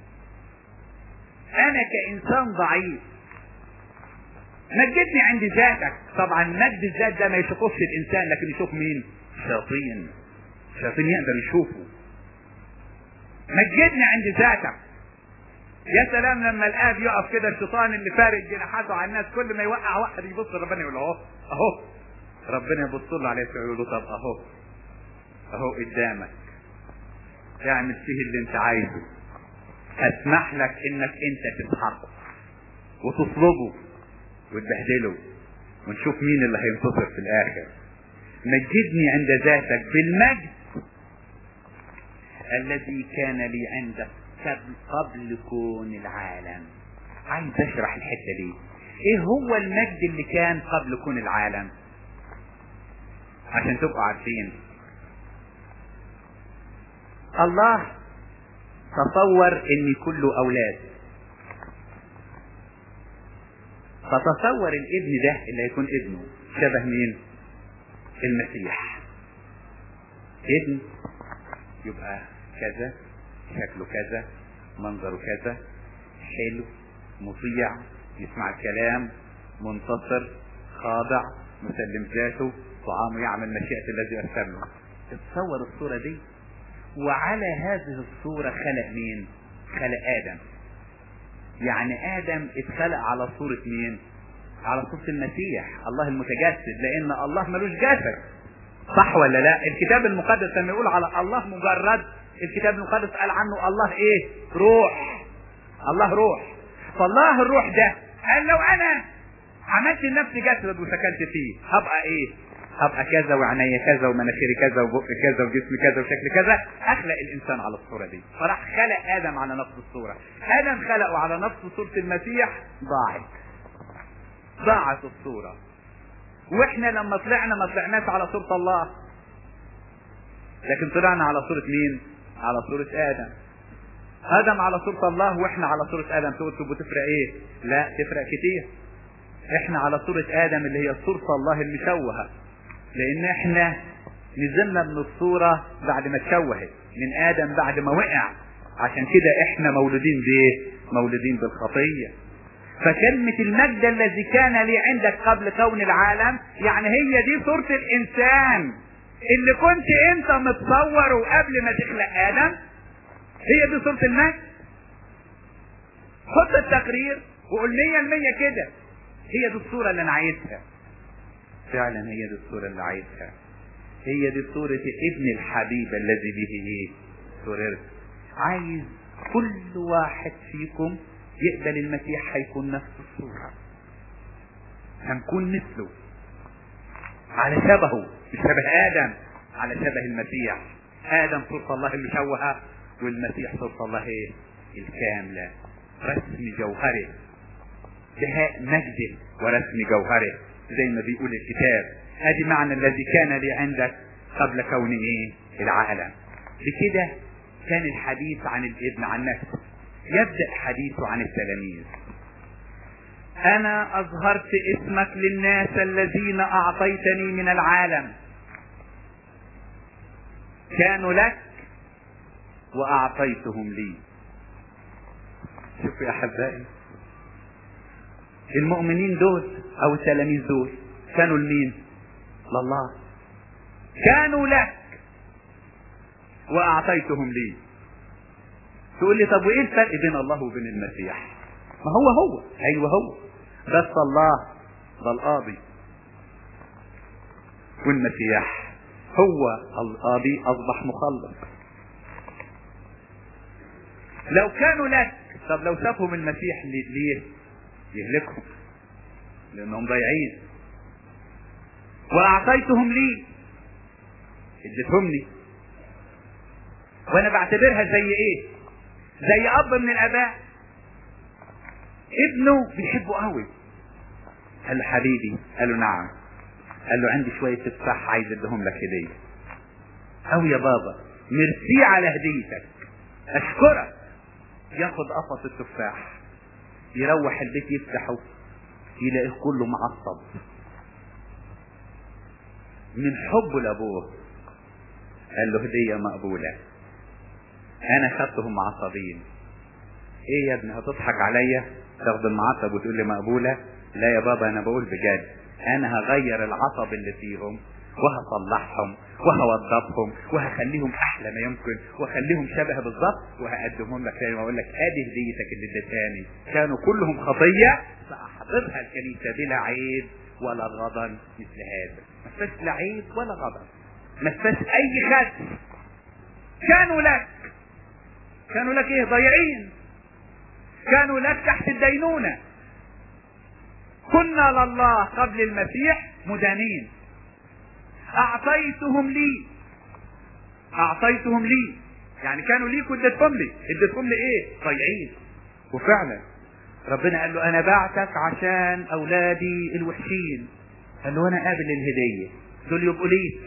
انا كانسان ضعيف مجدني عند ذاتك طبعا مجد الذات ده ما يشوفوش الانسان لكن يشوف مين الشياطين الشياطين يقدر يشوفه مجدني عند ذاتك يا سلام لما الاب يقف كده الشيطان اللي فارق جناحاته على الناس كل ما يوقع واحد يبص ربنا يقول اهو اهو ربنا يبص له عليه يقول له طب اهو اهو قدامك اعمل فيه اللي انت عايزه اسمح لك انك انت تسحقه وتصلبه وتبهدله ونشوف مين اللي هينتصر في الاخر مجدني عند ذاتك بالمجد الذي كان لي عندك قبل قبل كون العالم عايز اشرح الحته دي ايه هو المجد اللي كان قبل كون العالم عشان تبقوا عارفين الله تصور ان كله اولاد فتصور الابن ده اللي هيكون ابنه شبه مين المسيح ابن يبقى كذا شكله كذا منظره كذا حلو مطيع يسمع الكلام منتصر خاضع مسلم ذاته طعامه يعمل مشيئة الذي أرسل له اتصور الصورة دي وعلى هذه الصورة خلق مين خلق آدم يعني آدم اتخلق على صورة مين على صورة المسيح الله المتجسد لأن الله ملوش جسد صح ولا لا الكتاب المقدس لما يقول على الله مجرد الكتاب المقدس قال عنه الله ايه روح الله روح فالله الروح ده قال لو انا عملت لنفسي جسد وسكنت فيه هبقى ايه هبقى كذا وعينيا كذا ومناخيري كذا وبق كذا وجسمي كذا وشكل كذا اخلق الانسان على الصوره دي فراح خلق ادم على نفس الصوره ادم خلقه على نفس صوره المسيح ضاعت ضاعت الصوره واحنا لما طلعنا ما طلعناش على صوره الله لكن طلعنا على صوره مين على صورة آدم آدم على صورة الله وإحنا على صورة آدم تقول تبقى تفرق إيه؟ لا تفرق كتير إحنا على صورة آدم اللي هي صورة الله المشوهة لان احنا نزلنا من الصورة بعد ما اتشوهت من ادم بعد ما وقع عشان كده احنا مولودين بايه مولودين بالخطية فكلمة المجد الذي كان لي عندك قبل كون العالم يعني هي دي صورة الانسان اللي كنت انت متصوره قبل ما تخلق ادم هي دي صورة المجد خد التقرير وقول مية المية كده هي دي الصورة اللي انا عايزها فعلا هي دي الصورة اللي عايزها هي دي صورة ابن الحبيب الذي به ايه سررت عايز كل واحد فيكم يقبل المسيح هيكون نفس الصورة هنكون مثله على شبهه مش شبه ادم على شبه المسيح ادم صورة الله المشوهة والمسيح صورة الله ايه الكاملة رسم جوهره بهاء مجده ورسم جوهره زي ما بيقول الكتاب ادي معنى الذي كان لي عندك قبل كون ايه العالم بكده كان الحديث عن الابن عن نفسه يبدأ حديثه عن التلاميذ انا اظهرت اسمك للناس الذين اعطيتني من العالم كانوا لك واعطيتهم لي شوفوا يا احبائي المؤمنين دول او التلاميذ دول كانوا لمين لله كانوا لك واعطيتهم لي تقول لي طب وايه الفرق بين الله وبين المسيح ما هو هو ايوه هو بس الله ده القاضي والمسيح هو القاضي اصبح مخلص لو كانوا لك طب لو شافهم المسيح ليه يهلكهم لانهم ضايعين واعطيتهم لي اديتهم لي وانا بعتبرها زي ايه زي اب من الاباء ابنه بيحبه قوي قال له حبيبي قال له نعم قال له عندي شويه تفاح عايز اديهم لك هديه او يا بابا ميرسي على هديتك اشكرك ياخد قفص التفاح يروح البيت يفتحه يلاقيه كله معصب من حبه لابوه قال له هديه مقبوله انا خدتهم معصبين ايه يا ابني هتضحك عليا تاخد المعصب وتقول لي مقبوله لا يا بابا انا بقول بجد انا هغير العصب اللي فيهم وهصلحهم وهوضبهم وهخليهم احلى ما يمكن واخليهم شبه بالظبط وهقدمهم لك تاني واقول لك ادي هديتك اللي اديتهاني كانوا كلهم خطيه فاحضرها الكنيسه بلا عيب ولا غضن مثل هذا ما فيهاش لا عيب ولا غضن ما فيهاش اي خدش كانوا لك كانوا لك ايه ضايعين كانوا لك تحت الدينونة كنا لله قبل المسيح مدانين اعطيتهم لي اعطيتهم لي يعني كانوا ليك واديتهم لي اديتهم لي ايه ضايعين وفعلا ربنا قال له انا بعتك عشان اولادي الوحشين قال له انا قابل الهديه دول يبقوا لي